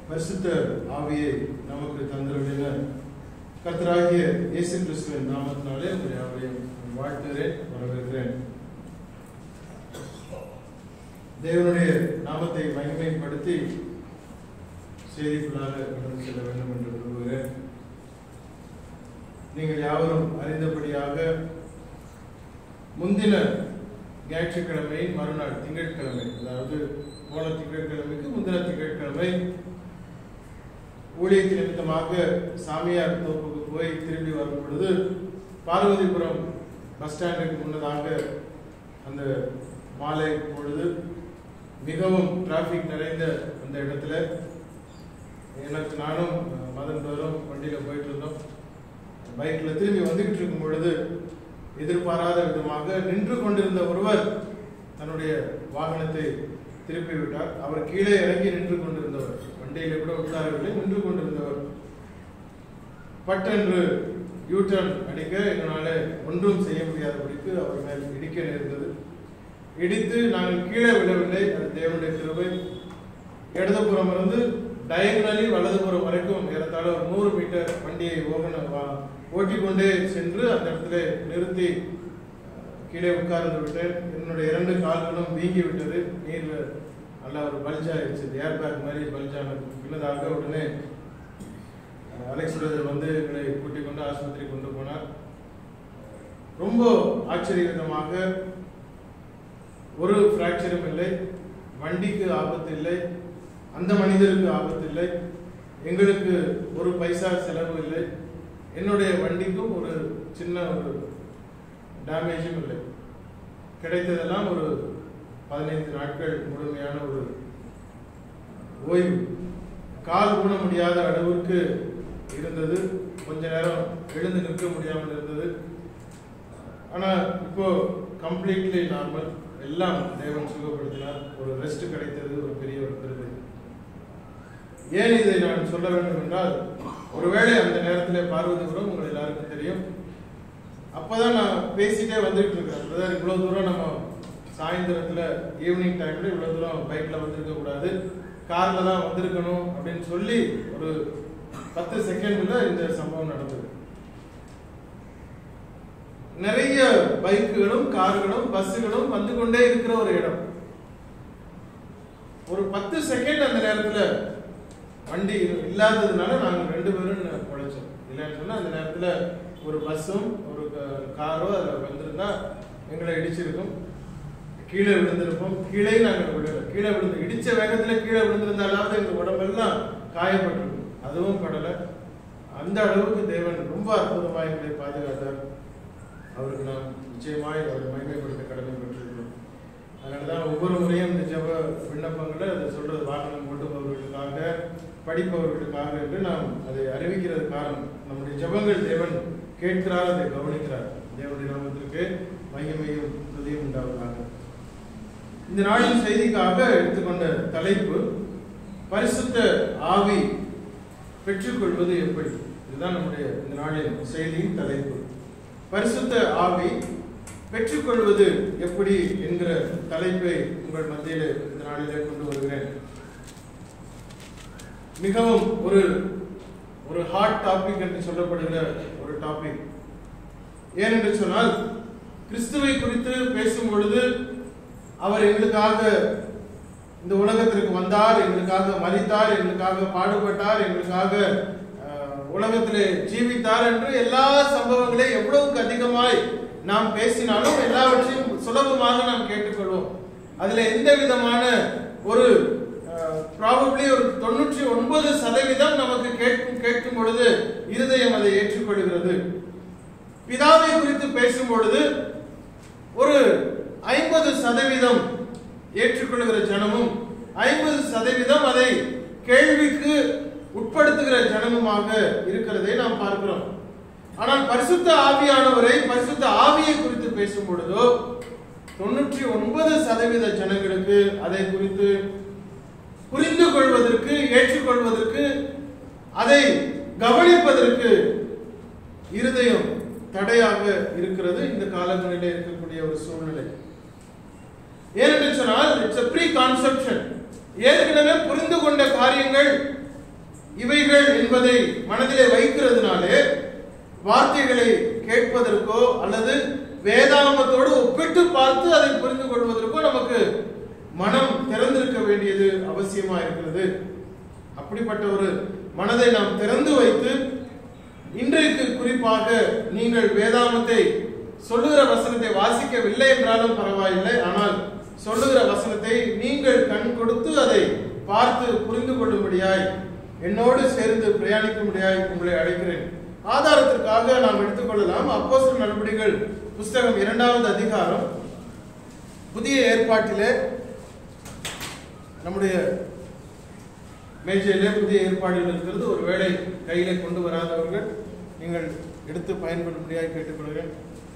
பரிசுத்த ஆவியை நமக்கு தந்திருக்கிற கர்த்தராகிய இயேசு கிறிஸ்துவின் நாமத்தினாலே உங்களை யாவரையும் வாழ்த்துகிறேன் வரவேற்கிறேன் தேவனுடைய நாமத்தை மகிமைப்படுத்தி செய்திக்குள்ளாக கடந்து செல்ல வேண்டும் என்று விரும்புகிறேன் நீங்கள் யாவரும் அறிந்தபடியாக முந்தின ஞாயிற்றுக்கிழமை மறுநாள் திங்கட்கிழமை அதாவது போன திங்கட்கிழமைக்கு முந்தின திங்கட்கிழமை ஊழியத்து நிமித்தமாக சாமியார் தோப்புக்கு போய் திரும்பி வரும் பொழுது பார்வதிபுரம் பஸ் ஸ்டாண்டுக்கு முன்னதாக அந்த மாலை பொழுது மிகவும் டிராஃபிக் நிறைந்த அந்த இடத்துல எனக்கு நானும் மதன் பேரும் வண்டியில் போயிட்டு இருந்தோம் பைக்கில் திரும்பி வந்துகிட்டு இருக்கும் பொழுது எதிர்பாராத விதமாக நின்று கொண்டிருந்த ஒருவர் தன்னுடைய வாகனத்தை திருப்பி விட்டார் அவர் கீழே இறங்கி நின்று கொண்டிருந்தவர் வண்டியில கூட உட்காரவில்லை நின்று கொண்டிருந்தவர் பட்டென்று யூ டர்ன் அடிக்க எங்களால் ஒன்றும் செய்ய முடியாதபடிக்கு அவர் மேல் இடிக்க நேர்ந்தது இடித்து நாங்கள் கீழே விழவில்லை அது தேவனுடைய கிருபை இடதுபுறம் இருந்து டயகனலி வலதுபுறம் வரைக்கும் ஏறத்தாழ ஒரு நூறு மீட்டர் வண்டியை ஓகன ஓட்டிக்கொண்டே சென்று அந்த இடத்துல நிறுத்தி கீழே உட்கார்ந்து விட்டேன் என்னுடைய இரண்டு கால்களும் வீங்கி விட்டது நீர்ல நல்லா ஒரு பல்ஜ் ஆயிடுச்சு ஏர் பேக் மாதிரி பல்ஜானது பின்னதாக உடனே அலெக்ஸ் பிரதர் வந்து எங்களை கூட்டிக் கொண்டு ஆஸ்பத்திரி கொண்டு போனார் ரொம்ப ஆச்சரியவிதமாக ஒரு பிராக்சரும் இல்லை வண்டிக்கு ஆபத்து இல்லை அந்த மனிதருக்கு ஆபத்து இல்லை எங்களுக்கு ஒரு பைசா செலவு இல்லை என்னுடைய வண்டிக்கும் ஒரு சின்ன ஒரு டேமேஜும் இல்லை கிடைத்ததெல்லாம் ஒரு பதினைந்து நாட்கள் முழுமையான ஒரு ஓய்வு கால் ஊன முடியாத அளவிற்கு இருந்தது கொஞ்ச நேரம் எழுந்து நிற்க முடியாமல் இருந்தது ஆனால் இப்போ கம்ப்ளீட்லி நார்மல் எல்லாம் தேவன் சுகப்படுத்தினார் ஒரு ரெஸ்ட் கிடைத்தது ஒரு பெரிய ஒரு பெருமை ஏன் இதை நான் சொல்ல வேண்டும் என்றால் ஒருவேளை அந்த நேரத்தில் பார்வதிபுரம் உங்கள் எல்லாருக்கும் தெரியும் அப்பதான் நான் பேசிட்டே வந்துட்டு இருக்கேன் பிரதர் இவ்வளவு தூரம் நம்ம சாயந்தரத்துல ஈவினிங் டைம்ல இவ்வளவு தூரம் பைக்ல வந்திருக்க கூடாது கார்ல தான் வந்திருக்கணும் அப்படின்னு சொல்லி ஒரு பத்து செகண்ட்ல இந்த சம்பவம் நடந்தது நிறைய பைக்குகளும் கார்களும் பஸ்ஸுகளும் வந்து கொண்டே இருக்கிற ஒரு இடம் ஒரு பத்து செகண்ட் அந்த நேரத்துல வண்டி இல்லாததுனால நாங்க ரெண்டு பேரும் உழைச்சோம் இல்லைன்னு சொன்னா அந்த நேரத்துல ஒரு பஸ்ஸும் ஒரு காரோ அதில் வந்திருந்தா எங்களை இடிச்சிருக்கும் கீழே விழுந்திருப்போம் கீழே நாங்கள் விழல கீழே விழுந்து இடிச்ச வேகத்துல கீழே விழுந்திருந்தாலாவது எங்க உடம்பெல்லாம் காயப்பட்டிருக்கும் அதுவும் படலை அந்த அளவுக்கு தேவன் ரொம்ப அற்புதமாக எங்களை பாதுகாத்தார் அவருக்கு நாம் நிச்சயமாய் அவர் மகிமைப்படுத்த கடமை பெற்றிருக்கிறோம் அதனாலதான் ஒவ்வொரு முறையும் இந்த ஜப விண்ணப்பங்களை அதை சொல்றது வாகனம் ஓட்டுபவர்களுக்காக படிப்பவர்களுக்காக என்று நாம் அதை அறிவிக்கிறது காரணம் நம்முடைய ஜபங்கள் தேவன் கேட்கிறார் அதை கவனிக்கிறார் தேவனுடைய நாமத்திற்கு மகிமையும் துதியும் உண்டாவதாக இந்த நாளின் செய்திக்காக எடுத்துக்கொண்ட தலைப்பு பரிசுத்த ஆவி பெற்றுக்கொள்வது எப்படி இதுதான் நம்முடைய இந்த நாளின் செய்தியின் தலைப்பு பரிசுத்த ஆவி பெற்றுக்கொள்வது எப்படி என்கிற தலைப்பை உங்கள் மத்தியில் இந்த நாளிலே கொண்டு வருகிறேன் மிகவும் ஒரு ஒரு ஹாட் டாபிக் என்று சொல்லப்படுகிற ஒரு டாபிக் ஏனென்று சொன்னால் கிறிஸ்துவை குறித்து பேசும் பொழுது அவர் எங்களுக்காக இந்த உலகத்திற்கு வந்தார் எங்களுக்காக மறித்தார் எங்களுக்காக பாடுபட்டார் எங்களுக்காக உலகத்திலே ஜீவித்தார் என்று எல்லா சம்பவங்களையும் எவ்வளவுக்கு அதிகமாய் நாம் பேசினாலும் எல்லாவற்றையும் சுலபமாக நாம் கேட்டுக்கொள்வோம் அதுல எந்த விதமான ஒரு ப்ராபப்ளி ஒரு தொண்ணூற்றி ஒன்பது சதவீதம் நமக்கு கேட்கும் கேட்கும் பொழுது இருதயம் அதை ஏற்றுக்கொள்கிறது பிதாவை குறித்து பேசும் பொழுது ஒரு ஐம்பது சதவீதம் ஏற்றுக்கொள்கிற ஜனமும் ஐம்பது சதவீதம் அதை கேள்விக்கு உட்படுத்துகிற ஜனமுமாக இருக்கிறதை நாம் பார்க்கிறோம் ஆனால் பரிசுத்த ஆவியானவரை பரிசுத்த ஆவியை குறித்து பேசும் பொழுதோ தொண்ணூற்றி ஒன்பது சதவீத ஜனங்களுக்கு அதை குறித்து புரிந்து கொள்வதற்கு ஏற்றுக்கொள்வதற்கு அதை கவனிப்பதற்கு இருதயம் தடையாக இருக்கிறது இந்த காலங்களிலே இருக்கக்கூடிய ஒரு சூழ்நிலை ஏனென்று சொன்னால் இட்ஸ் ப்ரீ கான்செப்ஷன் ஏற்கனவே புரிந்து கொண்ட காரியங்கள் இவைகள் என்பதை மனதிலே வைக்கிறதுனாலே வார்த்தைகளை கேட்பதற்கோ அல்லது வேதாகமத்தோடு ஒப்பிட்டு பார்த்து அதை புரிந்து கொள்வதற்கோ நமக்கு மனம் திறந்திருக்க வேண்டியது அவசியமா இருக்கிறது அப்படிப்பட்ட ஒரு மனதை நாம் திறந்து வைத்து இன்றைக்கு குறிப்பாக நீங்கள் வேதாமத்தை சொல்லுகிற வசனத்தை வாசிக்கவில்லை என்றாலும் பரவாயில்லை ஆனால் சொல்லுகிற வசனத்தை நீங்கள் கண் கொடுத்து அதை பார்த்து புரிந்து கொள்ளும்படியாய் என்னோடு சேர்ந்து பிரயாணிக்கும்படியாய் உங்களை அழைக்கிறேன் ஆதாரத்திற்காக நாம் எடுத்துக்கொள்ளலாம் அப்போஸ்தலர் நடவடிக்கைகள் புஸ்தகம் இரண்டாவது அதிகாரம் புதிய ஏற்பாட்டிலே நம்முடைய மேஜையிலே புதிய ஏற்பாடுகள் இருக்கிறது ஒருவேளை கையிலே கொண்டு வராதவர்கள் நீங்கள் எடுத்து பயன்படும்படியாக கேட்டுக்கொள்கிறேன்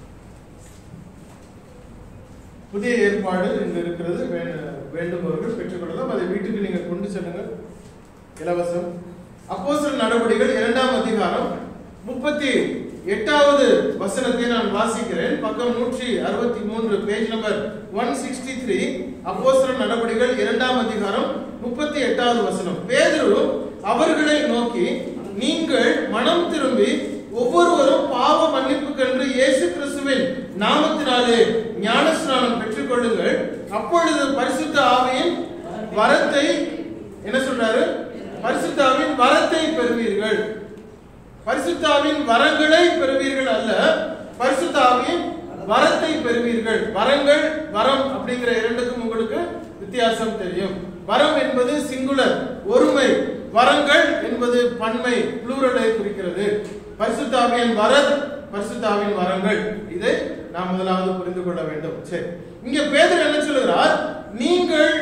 புதிய ஏற்பாடு இங்கு இருக்கிறது வே- வேண்டுபவர்கள் பெற்றுக்கொள்ளலாம் அதை வீட்டுக்கு நீங்கள் கொண்டு செல்லுங்கள் இலவசம் அப்போஸ்தலர் நடவடிக்கைகள் இரண்டாம் அதிகாரம் முப்பத்தி எட்டாவது வசனத்தை நான் வாசிக்கிறேன் பக்கம் நூற்றி அறுபத்தி மூன்று page number one sixty three அப்போஸ்தலர் நடவடிக்கைகள் இரண்டாம் அதிகாரம் முப்பத்தி எட்டாவது வசனம் பேதுரு அவர்களை நோக்கி நீங்கள் மனம் திரும்பி ஒவ்வொருவரும் பாவ மன்னிப்புக்கென்று இயேசு கிறிஸ்துவின் நாமத்தினாலே ஞானஸ்நானம் பெற்றுக்கொள்ளுங்கள் அப்பொழுது பரிசுத்த ஆவியின் வரத்தை என்ன சொல்றாரு பரிசுத்தாவின் வரத்தை பெறுவீர்கள் பரிசுத்தாவின் வரங்களை பெறுவீர்கள் அல்ல பரிசுத்தாவின் வரத்தை பெறுவீர்கள் வரங்கள் வரம் அப்படிங்கிற இரண்டுக்கும் உங்களுக்கு வித்தியாசம் தெரியும் வரம் என்பது சிங்குலர் ஒருமை வரங்கள் என்பது பன்மை புளூரலை குறிக்கிறது பரிசுத்தாவின் வரத் பரிசுத்தாவின் வரங்கள் இதை நாம் முதலாவது புரிந்து கொள்ள வேண்டும் சரி இங்க பேதர் என்ன சொல்கிறார் நீங்கள்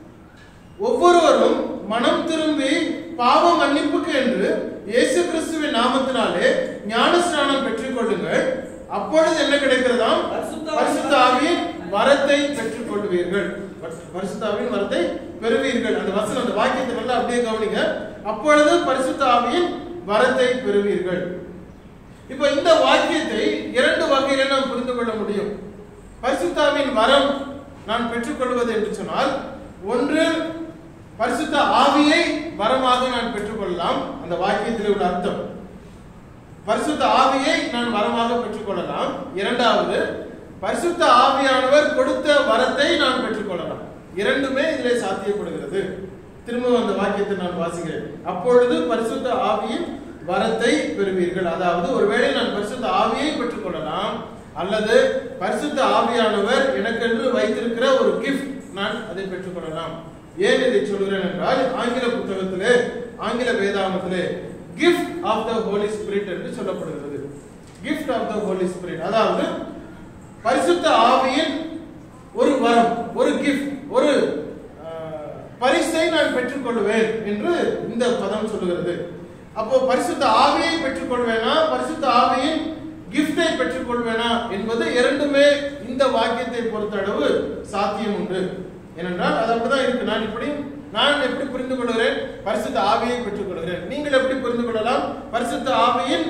ஒவ்வொருவரும் மனம் திரும்பி பாவ மன்னிப்புக்கு என்று இயேசு கிறிஸ்துவின் நாமத்தினாலே ஞானஸ்நானம் பெற்றுக் கொள்ளுங்கள் அப்பொழுது என்ன கிடைக்கிறதாம் பரிசுத்த பரிசுத்த ஆவியின் வரத்தை பெற்றுக் கொள்வீர்கள் பரிசுத்த ஆவியின் வரத்தை பெறுவீர்கள் அந்த வசனம் அந்த வாக்கியத்தை நல்லா அப்படியே கவனிங்க அப்பொழுது பரிசுத்த ஆவியின் வரத்தை பெறுவீர்கள் இப்ப இந்த வாக்கியத்தை இரண்டு வகையில நாம் புரிந்து கொள்ள முடியும் பரிசுத்தாவின் வரம் நான் பெற்றுக்கொள்வது என்று சொன்னால் ஒன்று பரிசுத்த ஆவியை வரமாக நான் பெற்றுக்கொள்ளலாம் அந்த வாக்கியத்தில் உள்ள அர்த்தம் பரிசுத்த ஆவியை நான் வரமாக பெற்றுக்கொள்ளலாம் இரண்டாவது பரிசுத்த ஆவியானவர் கொடுத்த வரத்தை நான் பெற்றுக்கொள்ளலாம் இரண்டுமே இதிலே சாத்தியப்படுகிறது திரும்ப அந்த வாக்கியத்தை நான் வாசிக்கிறேன் அப்பொழுது பரிசுத்த ஆவியின் வரத்தை பெறுவீர்கள் அதாவது ஒருவேளை நான் பரிசுத்த ஆவியை பெற்றுக்கொள்ளலாம் அல்லது பரிசுத்த ஆவியானவர் எனக்கென்று வைத்திருக்கிற ஒரு கிஃப்ட் நான் அதை பெற்றுக்கொள்ளலாம் ஏன் இதை சொல்கிறேன் என்றால் ஆங்கில புத்தகத்திலே ஆங்கில வேதாகமத்திலே gift of the holy spirit என்று சொல்லப்படுகிறது gift of the holy spirit அதாவது பரிசுத்த ஆவியின் ஒரு வரம் ஒரு கிஃப்ட் ஒரு அஹ், பரிசை நான் பெற்றுக்கொள்வேன் என்று இந்த பதம் சொல்லுகிறது அப்போ பரிசுத்த ஆவியை பெற்றுக்கொள்வேனா பரிசுத்த ஆவியின் கிஃப்டை பெற்றுக்கொள்வேனா என்பது இரண்டுமே இந்த வாக்கியத்தை பொறுத்தளவு சாத்தியம் உண்டு ஏனென்றால் அது அப்படிதான் இருக்கு நான் இப்படி நான் எப்படி புரிந்து கொள்கிறேன் பரிசுத்த ஆவியை பெற்றுக் கொள்கிறேன் நீங்கள் எப்படி புரிந்து கொள்ளலாம் பரிசுத்த ஆவியின்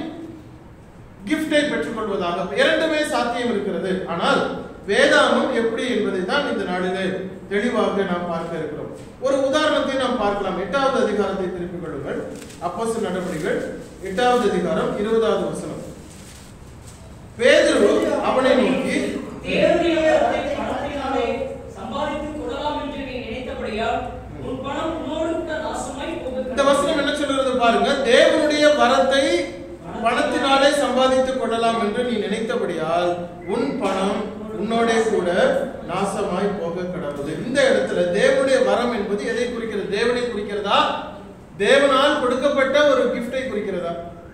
கிஃப்டை பெற்றுக்கொள்வதாக இரண்டுமே சாத்தியம் இருக்கிறது ஆனால் வேதாமம் எப்படி என்பதை தான் இந்த நாளிலே தெளிவாக நாம் பார்க்க இருக்கிறோம் ஒரு உதாரணத்தை நாம் பார்க்கலாம் எட்டாவது அதிகாரத்தை திருப்பிக் கொள்ளுங்கள் அப்போஸ்தலர் நடவடிக்கைகள் எட்டாவது அதிகாரம் இருபதாவது வசனம் பேதுரு அவனை நோக்கி தேவனுடைய வரத்தை பணத்தினாலே சம்பாதித்துக் கொள்ளலாம் என்று நீ நினைத்தபடியால் உன் பணம் உன்னோடு கூட நாசமாய் போகிறது. இந்த வசனம் என்ன சொல்கிறது பாருங்க தேவனுடைய வரத்தை பணத்தினாலே சம்பாதித்துக் கொள்ளலாம் என்று நீ நினைத்தபடியால் உன் பணம் உன்னோடே கூட நாசமாய் போக கடவுது இந்த இடத்துல தேவனுடைய வரம் என்பது எதை குறிக்கிறது தேவனை குறிக்கிறதா தேவனால் கொடுக்கப்பட்ட ஒரு கிஃப்டை குறிக்கிறதா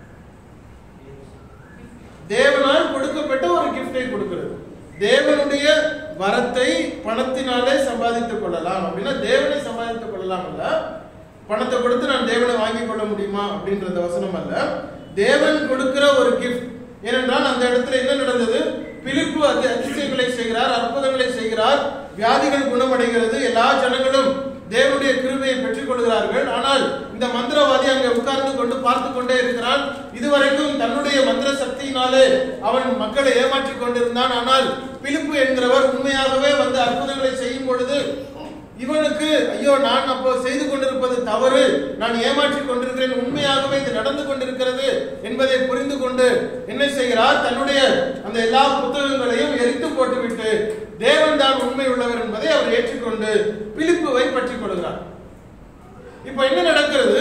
தேவனால் கொடுக்கப்பட்ட ஒரு கிஃப்டை கொடுக்கிறது தேவனுடைய வரத்தை பணத்தினாலே சம்பாதித்துக் கொள்ளலாம் அப்படின்னா தேவனை சம்பாதித்துக் கொள்ளலாம் அல்ல பணத்தை கொடுத்து நான் தேவனை வாங்கிக் கொள்ள முடியுமா அப்படின்றது வசனம் அல்ல தேவன் கொடுக்கிற ஒரு கிஃப்ட் ஏனென்றால் அந்த இடத்துல என்ன நடந்தது பிலிப்பு அதி அதிசயங்களை செய்கிறார் அற்புதங்களை செய்கிறார் வியாதிகள் குணமடைகிறது எல்லா ஜனங்களும் தேவனுடைய கிருபையை பெற்றுக் கொள்கிறார்கள் ஆனால் இந்த மந்திரவாதி அங்கே உட்கார்ந்து கொண்டு பார்த்து கொண்டே இருக்கிறான் இதுவரைக்கும் தன்னுடைய மந்திர சக்தியினாலே அவன் மக்களை ஏமாற்றிக் கொண்டிருந்தான் ஆனால் பிலிப்பு என்கிறவர் உண்மையாகவே வந்து அற்புதங்களை செய்யும் பொழுது இவனுக்கு ஐயோ நான் அப்போ செய்து கொண்டிருப்பது தவறு நான் ஏமாற்றிக் கொண்டிருக்கிறேன் உண்மையாகவே இது நடந்து கொண்டிருக்கிறது என்பதை புரிந்து கொண்டு என்ன செய்கிறார் தன்னுடைய அந்த எல்லா புத்தகங்களையும் எரித்து போட்டுவிட்டு தேவன் தான் உண்மை உள்ளவர் என்பதை அவர் ஏற்றுக்கொண்டு பிலிப்புவை பற்றிக் கொள்கிறார் இப்ப என்ன நடக்கிறது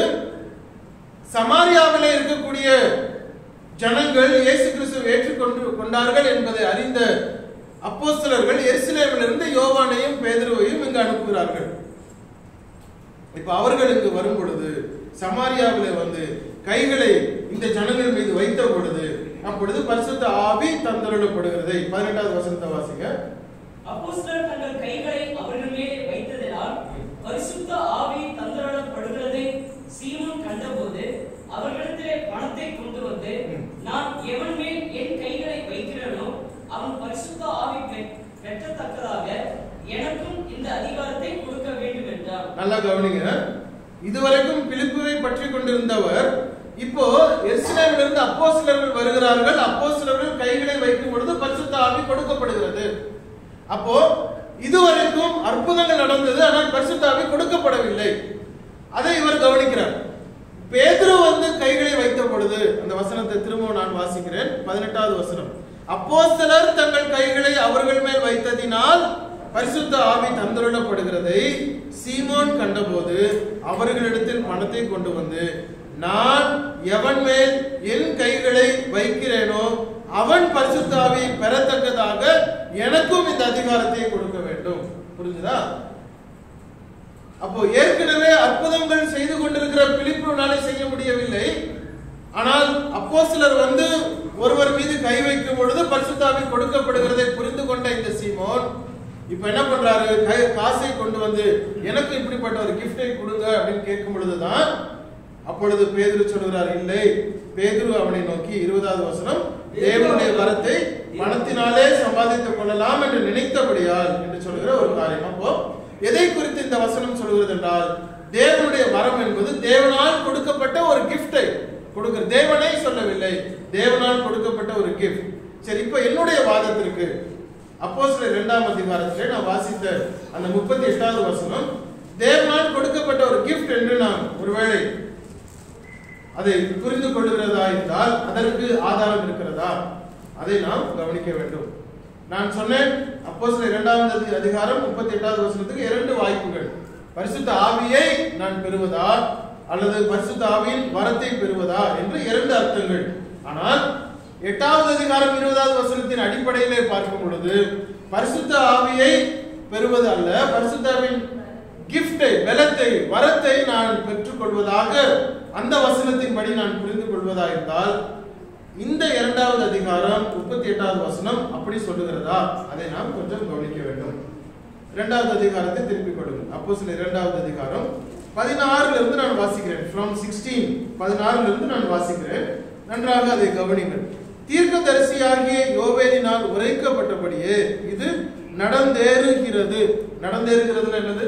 சமாரியாவிலே இருக்கக்கூடிய ஜனங்கள் இயேசு கிறிஸ்துவை ஏற்றுக்கொண்டு கொண்டார்கள் என்பதை அறிந்த அப்போஸ்தலர்கள் எருசலேமிலிருந்து யோவானையும் பேதுருவையும் இங்கு அனுப்புகிறார்கள் இப்ப அவர்கள் இங்கு வரும் பொழுது சமாரியாவிலே வந்து கைகளை இந்த ஜனங்கள் மீது வைத்த பொழுது அப்பொழுது பரிசுத்த ஆவி தந்தருளப்படுகிறது பதினெட்டாவது வசனத்தை வாசிங்க அப்போஸ்தலர் தங்கள் கைகளை அவர்கள் மேலே வைத்ததினால் பரிசுத்த ஆவி தந்தரப்படுகிறதை சீமோன் கண்டபோது அவர்களிடத்திலே பணத்தை கொண்டு வந்து ம். நான் எவன் மேல் என் கைகளை வைக்கிறேனோ அவன் பரிசுத்த ஆவி பெ- பெற்றத்தக்கதாக எனக்கும் இந்த அதிகாரத்தை கொடுக்க வேண்டும் என்றார் நல்லா கவனிங்க இதுவரைக்கும் பிலிப்புவை பற்றி கொண்டிருந்தவர் இப்போ எருசலேமிலிருந்து அப்போஸ்தலர்கள் வருகிறார்கள் அப்போஸ்தலர்கள் கைகளை வைக்கும் பொழுது பரிசுத்த ஆவி கொடுக்கப்படுகிறது அப்போ இதுவரைக்கும் அற்புதங்கள் நடந்தது ஆனால் பரிசுத்த ஆவி கொடுக்கப்படவில்லை அதை இவர் கவனிக்கிறார் பேதுரு வந்து கைகளை வைத்த பொழுது அந்த வசனத்தை திரும்ப நான் வாசிக்கிறேன் பதினெட்டாவது வசனம் அப்போஸ்தலர் தங்கள் கைகளை அவர்கள் மேல் வைத்ததினால் பரிசுத்த ஆவி தந்தருளப்படுகிறதை சீமோன் கண்டபோது அவர்களிடத்தில் பணத்தை கொண்டு வந்து நான் எவன் மேல் என் கைகளை வைக்கிறேனோ அவன் பரிசுத்த ஆவியை பெறத்தக்கதாக எனக்கும் இந்த அதிகாரத்தை கொடுக்க வேண்டும் புரிஞ்சுதா அப்போ ஏற்கனவே அற்புதங்கள் செய்து கொண்டிருக்கிற பிலிப்புனாலே செய்ய முடியவில்லை ஆனால் அப்போஸ்தலர் வந்து ஒருவர் மீது கை வைக்கும் பொழுது பரிசுத்தாவி கொடுக்கப்படுகிறதை புரிந்து கொண்ட இந்த சீமோன் இப்ப என்ன பண்றாரு கை காசை கொண்டு வந்து எனக்கு இப்படிப்பட்ட ஒரு கிஃப்டை கொடுங்க அப்படின்னு கேட்கும் பொழுதுதான் அப்பொழுது பேதுரு சொல்கிறார் இல்லை பேதுரு அவனை நோக்கி இருபதாவது வசனம் தேவனுடைய வரத்தை பணத்தினாலே சம்பாதித்துக் கொள்ளலாம் என்று நினைத்தபடியால் என்று சொல்கிற ஒரு காரியம் அப்போ எதை குறித்து இந்த வசனம் சொல்கிறது என்றால் தேவனுடைய வரம் என்பது தேவனால் கொடுக்கப்பட்ட ஒரு கிஃப்டை கொடுக்கிற தேவனை சொல்லவில்லை தேவனால் கொடுக்கப்பட்ட ஒரு கிஃப்ட் சரி இப்ப என்னுடைய வாதத்திற்கு அப்போ சில இரண்டாம் அதிகாரத்திலே நான் வாசித்த அந்த முப்பத்தி எட்டாவது வசனம் தேவனால் கொடுக்கப்பட்ட ஒரு கிஃப்ட் என்று நான் ஒருவேளை அதை புரிந்து கொள்கிறதா என்றால் அதற்கு ஆதாரம் இருக்கிறதா அதை நாம் கவனிக்க வேண்டும் நான் சொன்னேன் அப்போ சில இரண்டாவது அதிகாரம் முப்பத்தி எட்டாவது வசனத்துக்கு இரண்டு வாய்ப்புகள் பரிசுத்த ஆவியை நான் பெறுவதா அல்லது பரிசுத்த ஆவியின் வரத்தை பெறுவதா என்று இரண்டு அர்த்தங்கள் ஆனால் எட்டாவது அதிகாரம் இருபதாவது வசனத்தின் அடிப்படையிலே பார்க்கும் பொழுது பரிசுத்த ஆவியை பெறுவது அல்ல பரிசுத்தாவின் கிஃப்டை பலத்தை வரத்தை நான் பெற்றுக்கொள்வதாக அந்த வசனத்தின்படி நான் புரிந்து கொள்வதா இருந்தால் இந்த இரண்டாவது அதிகாரம் முப்பத்தி எட்டாவது வசனம் அப்படி சொல்லுகிறதா அதை நாம் கொஞ்சம் கவனிக்க வேண்டும் இரண்டாவது அதிகாரத்தை திருப்பிக் கொள்ளுங்கள் அப்போ சில இரண்டாவது அதிகாரம் பதினாறுல இருந்து நான் வாசிக்கிறேன் ஃப்ரம் சிக்ஸ்டீன் பதினாறுல இருந்து நான் வாசிக்கிறேன் நன்றாக அதை கவனிங்கள் தீர்க்கதரிசியாகிய யோவேலினால் உரைக்கப்பட்டபடியே இது நடந்தேறுகிறது நடந்தேறுகிறதுல என்னது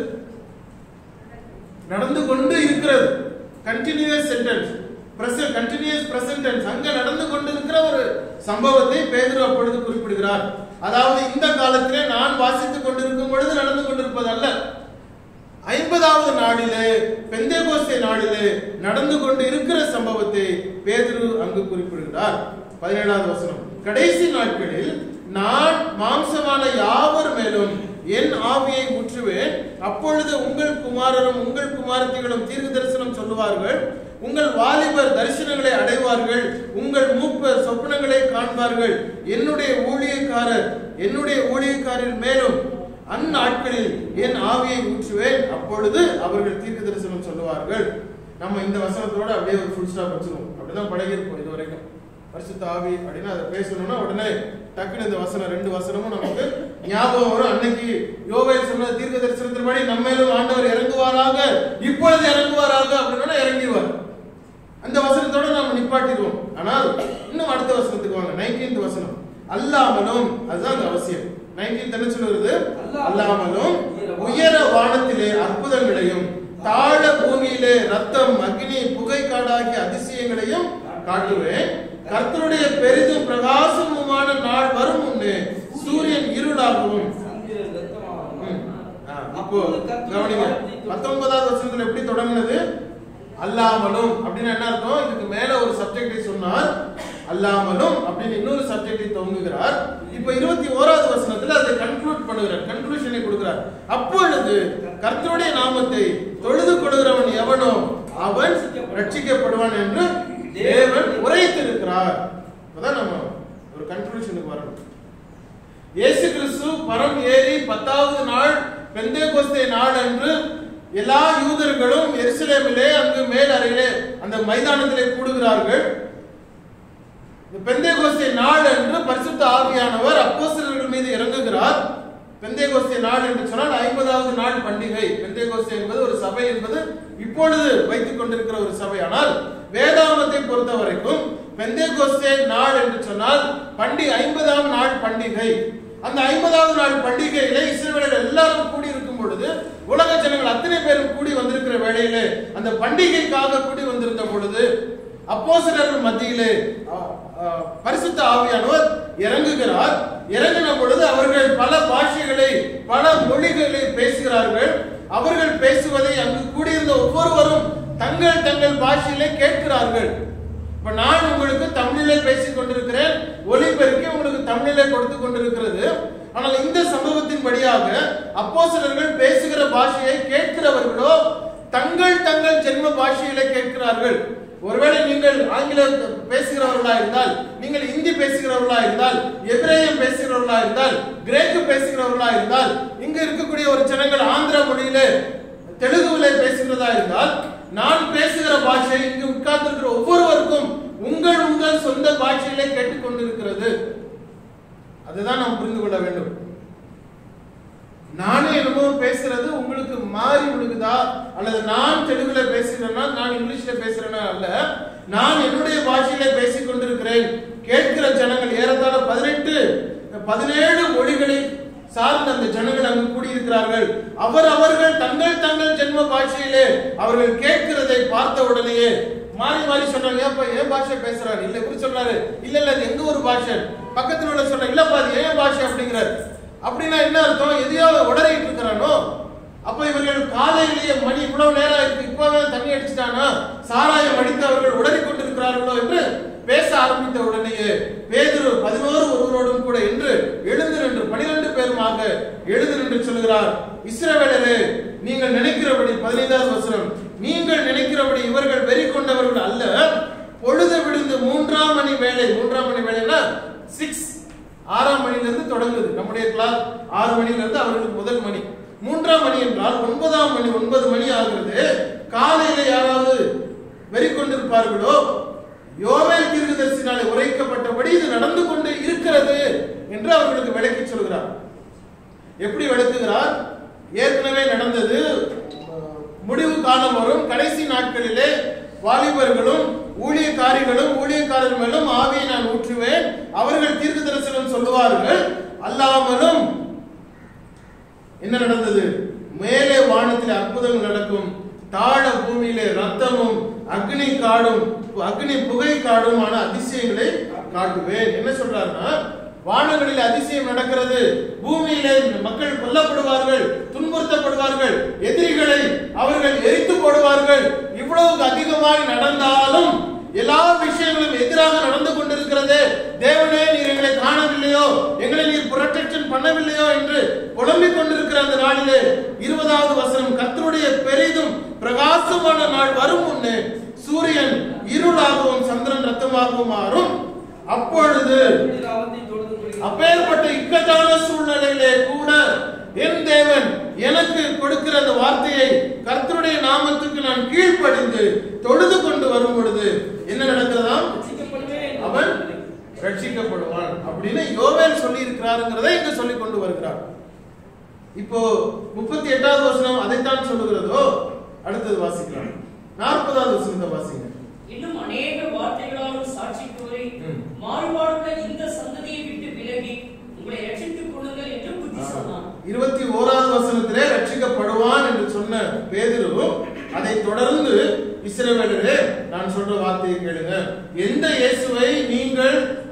நடந்து கொண்டு இருக்கிறது continuous sentence present continuous present tense அங்க நடந்து கொண்டிருக்கிற ஒரு சம்பவத்தை பேதுரு அப்பொழுது குறிப்பிடுகிறார் அதாவது இந்த காலத்திலே நான் வாசித்துக் கொண்டிருக்கும் பொழுது நடந்து கொண்டிருப்பது அல்ல ஐம்பதாவது நாளிலே பெந்தேகோஸ்தே நாளிலே நடந்து கொண்டு இருக்கிற சம்பவத்தை பேதுரு அங்கு குறிப்பிடுகிறார் பதினேழாவது வசனம் கடைசி நாட்களில் நான் மாம்சமான யாவர் மேலும் என் ஆவியை முற்றுவேன் அப்பொழுது உங்கள் குமாரரும் உங்கள் குமாரத்திகளும் தீர்க்க தரிசனம் சொல்லுவார்கள் உங்கள் வாலிபர் தரிசனங்களை அடைவார்கள் உங்கள் மூப்பர் சொப்பனங்களை காண்பார்கள் என்னுடைய ஊழியக்காரர் என்னுடைய ஊழியக்காரர் மேலும் அந்நாட்களில் என் ஆவியை ஊற்றுவேன் அப்பொழுது அவர்கள் தீர்க்க தரிசனம் சொல்லுவார்கள் நம்ம இந்த வசனத்தோட அப்படியே ஒரு ஃபுல் ஸ்டாப் வச்சிருவோம் அப்படிதான் பழகிருப்போம் இது வரைக்கும் பரிசுத்த ஆவி அப்படின்னு அதை பேசணும்னா உடனே டக்குன்னு இந்த வசனம் ரெண்டு வசனமும் நமக்கு ஞாபகம் வரும் அன்னைக்கு யோவேல் சொன்ன தீர்க்க தரிசனத்தின்படி நம்ம மேலும் ஆண்டவர் இறங்குவாராக இப்பொழுது இறங்குவாராக அப்படின்னா இறங்கிடுவார் அந்த வசனத்தோட நாம நிப்பாட்டிடுவோம் ஆனால் இன்னும் அடுத்த வசனத்துக்கு வாங்க நைன்டீன்த் வசனம் அல்லாமலும் அதுதான் அந்த அவசியம் நைன்டீன்த் என்ன சொல்லுறது அல்லாமலும் உயர வானத்திலே அற்புதங்களையும் தாழ பூமியிலே ரத்தம் அக்னி புகை காடாகிய அதிசயங்களையும் காட்டுவேன் கர்த்தருடைய பெரிதும் பிரகாசமுமான நாள் வரும் முன்னே சூரியன் இருளாகவும் ம். ஆ, இப்ப அப்போ கவனிங்க பத்தொன்பதாவது வருஷத்துல எப்படி தொடங்கினது அல்லாமலும் அப்படின்னு என்ன அர்த்தம் இதுக்கு மேல ஒரு சப்ஜெக்டை சொன்னார் அல்லாமலும் அப்படின்னு இன்னொரு சப்ஜெக்டை துவங்குகிறார் இப்ப இருபத்தி ஓராவது வசனத்துல அதை கன்க்ளூட் பண்ணுகிறார் கன்க்ளூஷனை கொடுக்கிறார் அப்பொழுது கர்த்தருடைய நாமத்தை தொழுது கொள்கிறவன் எவனோ அவன் ரட்சிக்கப்படுவான் என்று தேவன் உரைத்திருக்கிறார் இப்பதான் நம்ம ஒரு கன்க்ளூஷனுக்கு வரணும் இயேசு கிறிஸ்து பரம் ஏறி பத்தாவது நாள் பெந்தேகோஸ்தே நாள் அன்று எல்லா யூதர்களும் எருசலேமிலே அங்கு மேல் அறையிலே அந்த மைதானத்திலே கூடுகிறார்கள் இந்த பெந்தேகோஸ்தே நாள் என்று பரிசுத்த ஆவியானவர் அப்போஸ்தலர்கள் மீது இறங்குகிறார் பெந்தேகோஸ்தே நாள் என்று சொன்னால் ஐம்பதாவது நாள் பண்டிகை பெந்தேகோஸ்தே என்பது ஒரு சபை என்பது இப்பொழுது வைத்துக் கொண்டிருக்கிற ஒரு சபை ஆனால் வேதாமத்தை பொறுத்த வரைக்கும் பெந்தேகோஸ்தே நாள் என்று சொன்னால் பண்டி ஐம்பதாம் நாள் பண்டிகை அந்த ஐம்பதாவது நாள் பண்டிகையிலே இஸ்ரவேலர் எல்லாரும் கூடி இருக்கும் பொழுது உலக ஜனங்கள் அத்தனை பேரும் கூடி வந்திருக்கிற வேளையிலே அந்த பண்டிகைக்காக கூடி வந்திருந்த பொழுது அப்போஸ்தலர்கள் மத்தியிலே அ, அ, பரிசுத்த ஆவியானவர் இறங்குகிறார் இறங்கின பொழுது அவர்கள் பல பாஷைகளை பல மொழிகளை பேசுகிறார்கள் அவர்கள் பேசுவதை அங்கு கூடியிருந்த ஒவ்வொருவரும் தங்கள் தங்கள் பாஷையிலே கேட்கிறார்கள் இப்ப நான் உங்களுக்கு தமிழிலே பேசிக் கொண்டிருக்கிறேன் ஒலிபெருக்கி உங்களுக்கு தமிழிலே கொடுத்து கொண்டிருக்கிறது ஆனால் இந்த சம்பவத்தின் படியாக அப்போஸ்தலர்கள் பேசுகிற பாஷையை கேட்கிறவர்களோ தங்கள் தங்கள் ஜென்ம பாஷையிலே கேட்கிறார்கள் ஒருவேளை நீங்கள் ஆங்கிலம் பேசுகிறவர்களா இருந்தால் நீங்கள் இந்தி பேசுகிறவர்களா இருந்தால் எபிரேயம் பேசுகிறவர்களா இருந்தால் கிரேக்கு பேசுகிறவர்களா இருந்தால் இங்க இருக்கக்கூடிய ஒரு ஜனங்கள் ஆந்திர மொழியிலே தெலுங்குவிலே பேசுகிறதா இருந்தால் நான் பேசுகிற பாஷை இங்கு உட்கார்ந்திருக்கிற ஒவ்வொருவருக்கும் உங்கள் உங்கள் சொந்த பாஷையிலே கேட்டுக்கொண்டிருக்கிறது அதுதான் நாம் புரிந்து கொள்ள வேண்டும் நானே என்னமோ பேசுறது உங்களுக்கு மாறி விழுகுதா அல்லது நான் தெலுங்குல பேசுகிறேன்னா நான் இங்கிலீஷ்ல பேசுறேனா அல்ல நான் என்னுடைய பாஷையில பேசிக் கொண்டிருக்கிறேன் கேட்கிற ஜனங்கள் ஏறத்தாழ பதினெட்டு பதினேழு மொழிகளை சார்ந்த அந்த ஜனங்கள் அங்கு கூடியிருக்கிறார்கள் அவர் அவர்கள் தங்கள் தங்கள் ஜென்ம பாஷையிலே அவர்கள் கேட்கிறதை பார்த்த உடனேயே மாறி மாறி சொன்னாங்க ஏப்பா ஏன் பாஷை பேசுறாரு இல்ல இப்படி சொல்றாரு இல்ல இல்ல அது எங்க ஒரு பாஷை பக்கத்துல உள்ள சொல்ற இல்லப்பா அது ஏன் பாஷை அப்படிங்கிறார் அப்படின்னா என்ன அர்த்தம் எதையோ உடறிட்டு இருக்கிறானோ அப்ப இவர்கள் காலையிலேயே மணி இவ்வளவு நேரம் இருக்கு இப்பவே தண்ணி அடிச்சுட்டானா சாராயம் அடித்து அவர்கள் உடறி கொண்டிருக்கிறார்களோ என்று பேச ஆரம்பித்த உடனேயே பேதுரு பதினோரு ஒருவரோடும் கூட என்று எழுந்து நின்று பனிரெண்டு பேருமாக எழுந்து நின்று சொல்கிறார் இஸ்ரவேலரே நீங்கள் நினைக்கிறபடி பதினைந்தாவது வசனம் நீங்கள் நினைக்கிறபடி இவர்கள் வெறி கொண்டவர்கள் அல்ல பொழுது விழுந்து மூன்றாம் மணி வேலை மூன்றாம் மணி வேலைன்னா சிக்ஸ் ஆறாம் மணில இருந்து தொடங்குது நம்முடைய கிளாஸ் ஆறு மணில இருந்து அவர்களுக்கு முதல் மணி மூன்றாம் மணி என்றால் ஒன்பதாம் மணி ஒன்பது மணி ஆகிறது காலையில யாராவது வெறி கொண்டிருப்பார்களோ யோவேல் தீர்க்கதரிசினாலே உரைக்கப்பட்டபடி இது நடந்து கொண்டு இருக்கிறது என்று அவர்களுக்கு விளக்கி சொல்கிறார் எப்படி விளக்குகிறார் ஏற்கனவே நடந்தது அஹ், முடிவு காலம் வரும் கடைசி நாட்களிலே வாலிபர்களும் ஊழியக்காரிகளும் ஊழியக்காரர் மேலும் ஆவியை நான் ஊற்றுவேன் அவர்கள் தீர்க்க தரிசனம் சொல்லுவார்கள் அல்லாமலும் என்ன நடந்தது மேலே வானத்தில் அற்புதங்கள் நடக்கும் தாழ பூமியிலே ரத்தமும் அக்னி காடும் அக்னி புகை காடுமான அதிசயங்களை காட்டுவேன் என்ன சொல்றாருன்னா வானங்களில் அதிசயம் நடக்கிறது பூமியிலே மக்கள் கொல்லப்படுவார்கள் துன்புறுத்தப்படுவார்கள் எதிரிகளை அவர்கள் எரித்து போடுவார்கள் இவ்வளவு அதிகமாய் நடந்தாலும் எல்லா விஷயங்களும் எதிராக நடந்து கொண்டிருக்கிறது தேவனே நீர் எங்களை காணவில்லையோ எங்களை நீர் புரட்டக்ஷன் பண்ணவில்லையோ என்று புலம்பிக் கொண்டிருக்கிற அந்த நாளிலே இருபதாவது வசனம் கர்த்தருடைய பெரிதும் பிரகாசமான நாள் வரும் முன்னே சூரியன் இருளாகவும் சந்திரன் ரத்தமாகவும் மாறும் அப்பொழுது அப்பேற்பட்ட இக்கட்டான சூழ்நிலையிலே கூட என் தேவன் எனக்கு கொடுக்கிற அந்த வார்த்தையை கர்த்தருடைய நாமத்துக்கு நான் கீழ்ப்படிந்து தொழுது கொண்டு வரும் பொழுது என்ன நடக்கிறதாம் அவன் ரட்சிக்கப்படுவான் அப்படின்னு யோவேல் சொல்லி இருக்கிறாருங்கிறதை இங்க சொல்லி கொண்டு வருகிறார் இப்போ முப்பத்தி எட்டாவது வசனம் அதைத்தான் சொல்லுகிறதோ அடுத்தது வாசிக்கலாம் நாற்பதாவது வசனத்தை வாசிங்க இன்னும் அநேக வார்த்தைகளாலும் சாட்சி கூறி ம். மாறுபாடுள்ள இந்த சந்ததியை விட்டு விலகி உங்களை ரட்சித்துக் கொள்ளுங்கள் என்று புத்தி சொன்னான் இருபத்தி ஓராவது வசனத்திலே ரட்சிக்கப்படுவான் என்று சொன்ன பேதுரு அதை தொடர்ந்து இஸ்ரவேலரே நான் சொல்ற வார்த்தையை கேளுங்க எந்த இயேசுவை நீங்கள்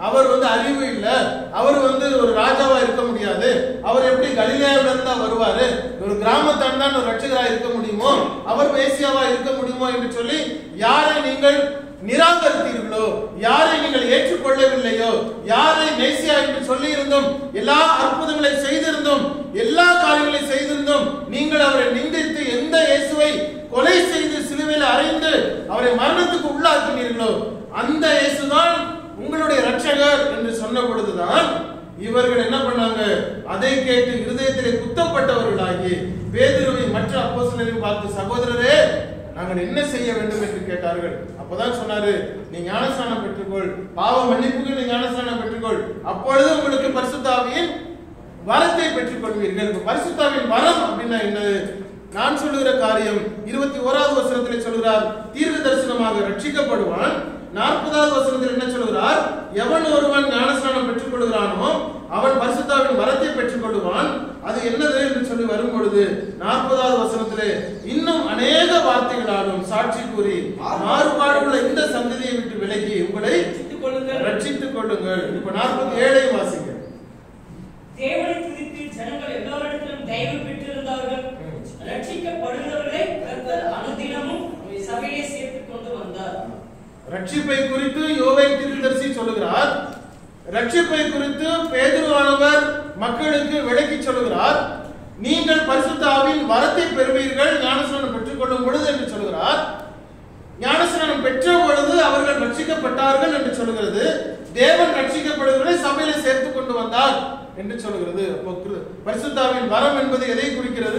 அவர் வந்து அறிவு இல்ல அவர் வந்து ஒரு ராஜாவா இருக்க முடியாது அவர் எப்படி கலிலேயாவில இருந்தா வருவாரு ஒரு கிராமத்தான் தான் ஒரு ரட்சகரா இருக்க முடியுமோ அவர் மேசியாவா இருக்க முடியுமோ என்று சொல்லி யாரை நீங்கள் நிராகரித்தீர்களோ யாரை நீங்கள் ஏற்றுக்கொள்ளவில்லையோ யாரை மேசியா என்று சொல்லி இருந்தோம் எல்லா அற்புதங்களை செய்திருந்தோம் எல்லா காரியங்களை செய்திருந்தோம் நீங்கள் அவரை நிந்தித்து எந்த இயேசுவை கொலை செய்து சிலுவையில் அறைந்து அவரை மரணத்துக்கு உள்ளாக்கினீர்களோ அந்த இயேசுதான் உங்களுடைய ரட்சகர் என்று சொன்ன பொழுதுதான் இவர்கள் என்ன பண்ணாங்க அதை கேட்டு இருதயத்திலே குத்தப்பட்டவர்களாகி பேதுருவை மற்ற அப்போஸ்தலரையும் பார்த்து சகோதரரே நாங்கள் என்ன செய்ய வேண்டும் என்று கேட்டார்கள் அப்பதான் சொன்னாரு நீ ஞானஸ்நானம் பெற்றுக்கொள் பாவ மன்னிப்புக்கு நீ ஞானஸ்நானம் பெற்றுக்கொள் அப்பொழுது உங்களுக்கு பரிசுத்தாவியின் வரத்தை பெற்றுக் கொள்வீர்கள் இப்ப பரிசுத்தாவின் வரம் அப்படின்னா என்னது நான் சொல்லுகிற காரியம் இருபத்தி ஓராவது வசனத்திலே சொல்கிறார் தீர்க்க தரிசனமாக ரட்சிக்கப்படுவான் நாற்பதாவது வசனத்தில் என்ன சொல்கிறார் எவன் ஒருவன் ஞானஸ்நானம் பெற்றுக் கொள்கிறானோ அவன் பரிசுத்தாவின் வரத்தை பெற்றுக் கொள்வான் அது என்னது என்று சொல்லி வரும் பொழுது நாற்பதாவது வசனத்திலே இன்னும் அநேக வார்த்தைகளாலும் சாட்சி கூறி மாறுபாடுள்ள இந்த சந்ததியை விட்டு விலகி உங்களை ரட்சித்துக் கொள்ளுங்கள் ரட்சித்துக் கொள்ளுங்கள் இப்ப நாற்பத்தி ஏழை வாசிங்க தேவனை துதித்து ஜனங்கள் எல்லாரிடத்திலும் தயவு பெற்றிருந்தார்கள் ம். ரட்சிக்கப்படுகிறவர்களை கர்த்தர் அனுதினமும் சபையை சேர்த்துக் கொண்டு வந்தார் ரட்சிப்பை குறித்து யோவை தீர்க்கதரிசி சொல்லுகிறார் ரட்சிப்பை குறித்து பேதுருவானவர் மக்களுக்கு விளக்கி சொல்லுகிறார் நீங்கள் பரிசுத்த ஆவியின் வரத்தை பெறுவீர்கள் ஞானஸ்நானம் பெற்றுக்கொள்ளும் பொழுது என்று சொல்லுகிறார் ஞானஸ்நானம் பெற்ற பொழுது அவர்கள் ரட்சிக்கப்பட்டார்கள் என்று சொல்லுகிறது தேவன் ரட்சிக்கப்படுவதை சபையில சேர்த்து கொண்டு வந்தார் என்று சொல்லுகிறது அப்போ கிரு- பரிசுத்தாவின் வரம் என்பது எதை குறிக்கிறது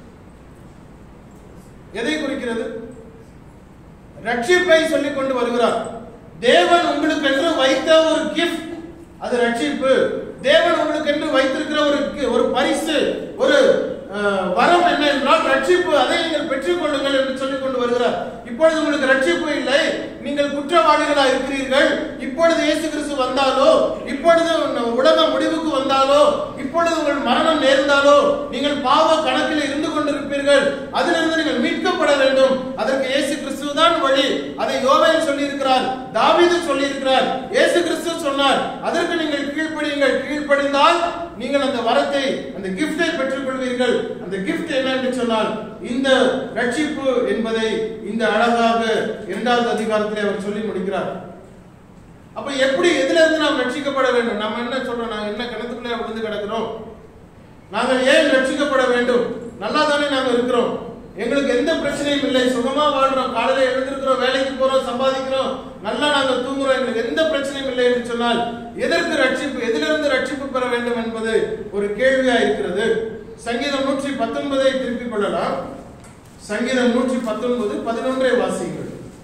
எதை குறிக்கிறது ரட்சிப்பை சொல்லிக் கொண்டு வருகிறார் தேவன் உங்களுக்கு என்று வைத்த ஒரு கிஃப்ட் அது ரட்சிப்பு தேவன் உங்களுக்கு என்று வைத்திருக்கிற ஒரு gi- ஒரு பரிசு ஒரு அஹ், வரம் என்ன என்றால் ரட்சிப்பு அதை நீங்கள் பெற்றுக் கொள்ளுங்கள் என்று சொல்லிக் கொண்டு வருகிறார் இப்பொழுது உங்களுக்கு ரட்சிப்பு இல்லை நீங்கள் குற்றவாளிகளா இருக்கிறீர்கள் இப்பொழுது இயேசு கிறிஸ்து வந்தாலோ இப்பொழுது உன் உலக முடிவுக்கு வந்தாலோ இப்பொழுது உங்கள் மரணம் நேர்ந்தாலோ நீங்கள் பாவ கணக்கில் இருந்து கொண்டிருப்பீர்கள் அதிலிருந்து நீங்கள் மீட்கப்பட வேண்டும் அதற்கு இயேசு கிறிஸ்து தான் வழி அதை யோவேல் சொல்லி இருக்கிறார் தாவீது சொல்லி இருக்கிறார் இயேசு கிறிஸ்து சொன்னார் அதற்கு நீங்கள் கீழ்ப்படியுங்கள் கீழ்ப்படிந்தால் நீங்கள் அந்த வரத்தை அந்த கிஃப்டை பெற்றுக் கொள்வீர்கள் அந்த கிஃப்ட் என்ன என்று சொன்னால் இந்த ரட்சிப்பு என்பதை இந்த அழகாக இரண்டாவது அதிகாரத்திலே அவர் சொல்லி முடிக்கிறார் அப்ப எப்படி எதுல இருந்து நாம் ரட்சிக்கப்பட வேண்டும் நம்ம என்ன சொல்றோம் நாங்க என்ன கிணத்துக்குள்ளே விழுந்து கிடக்கிறோம் நாங்கள் ஏன் ரட்சிக்கப்பட வேண்டும் நல்லா தானே நாங்க இருக்கிறோம் எங்களுக்கு எந்த பிரச்சனையும் இல்லை சுகமா வாழ்றோம் காலையில எழுந்திருக்கிறோம் வேலைக்கு போறோம் சம்பாதிக்கிறோம் நல்லா நாங்க தூங்குறோம் எங்களுக்கு எந்த பிரச்சனையும் இல்லை என்று சொன்னால் எதற்கு ரட்சிப்பு எதிலிருந்து ரட்சிப்பு பெற வேண்டும் என்பது ஒரு கேள்வியா இருக்கிறது சங்கீதம் நூற்றி பத்தொன்பதை திருப்பிக் கொள்ளலாம் சங்கீதம் நூற்றி பத்தொன்பது பதினொன்றை வாசியுங்கள்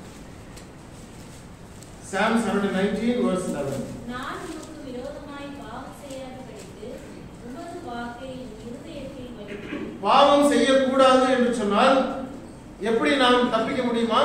சாம் 119 verse 11 நான் உமக்கு விரோதமாய் பாவம் செய்யாதபடிக்கு உமது வாக்கை என் இருதயத்தில் வைத்தேன். பாவம் செய்யக்கூடாது என்று சொன்னால் எப்படி நாம் தப்பிக்க முடியுமா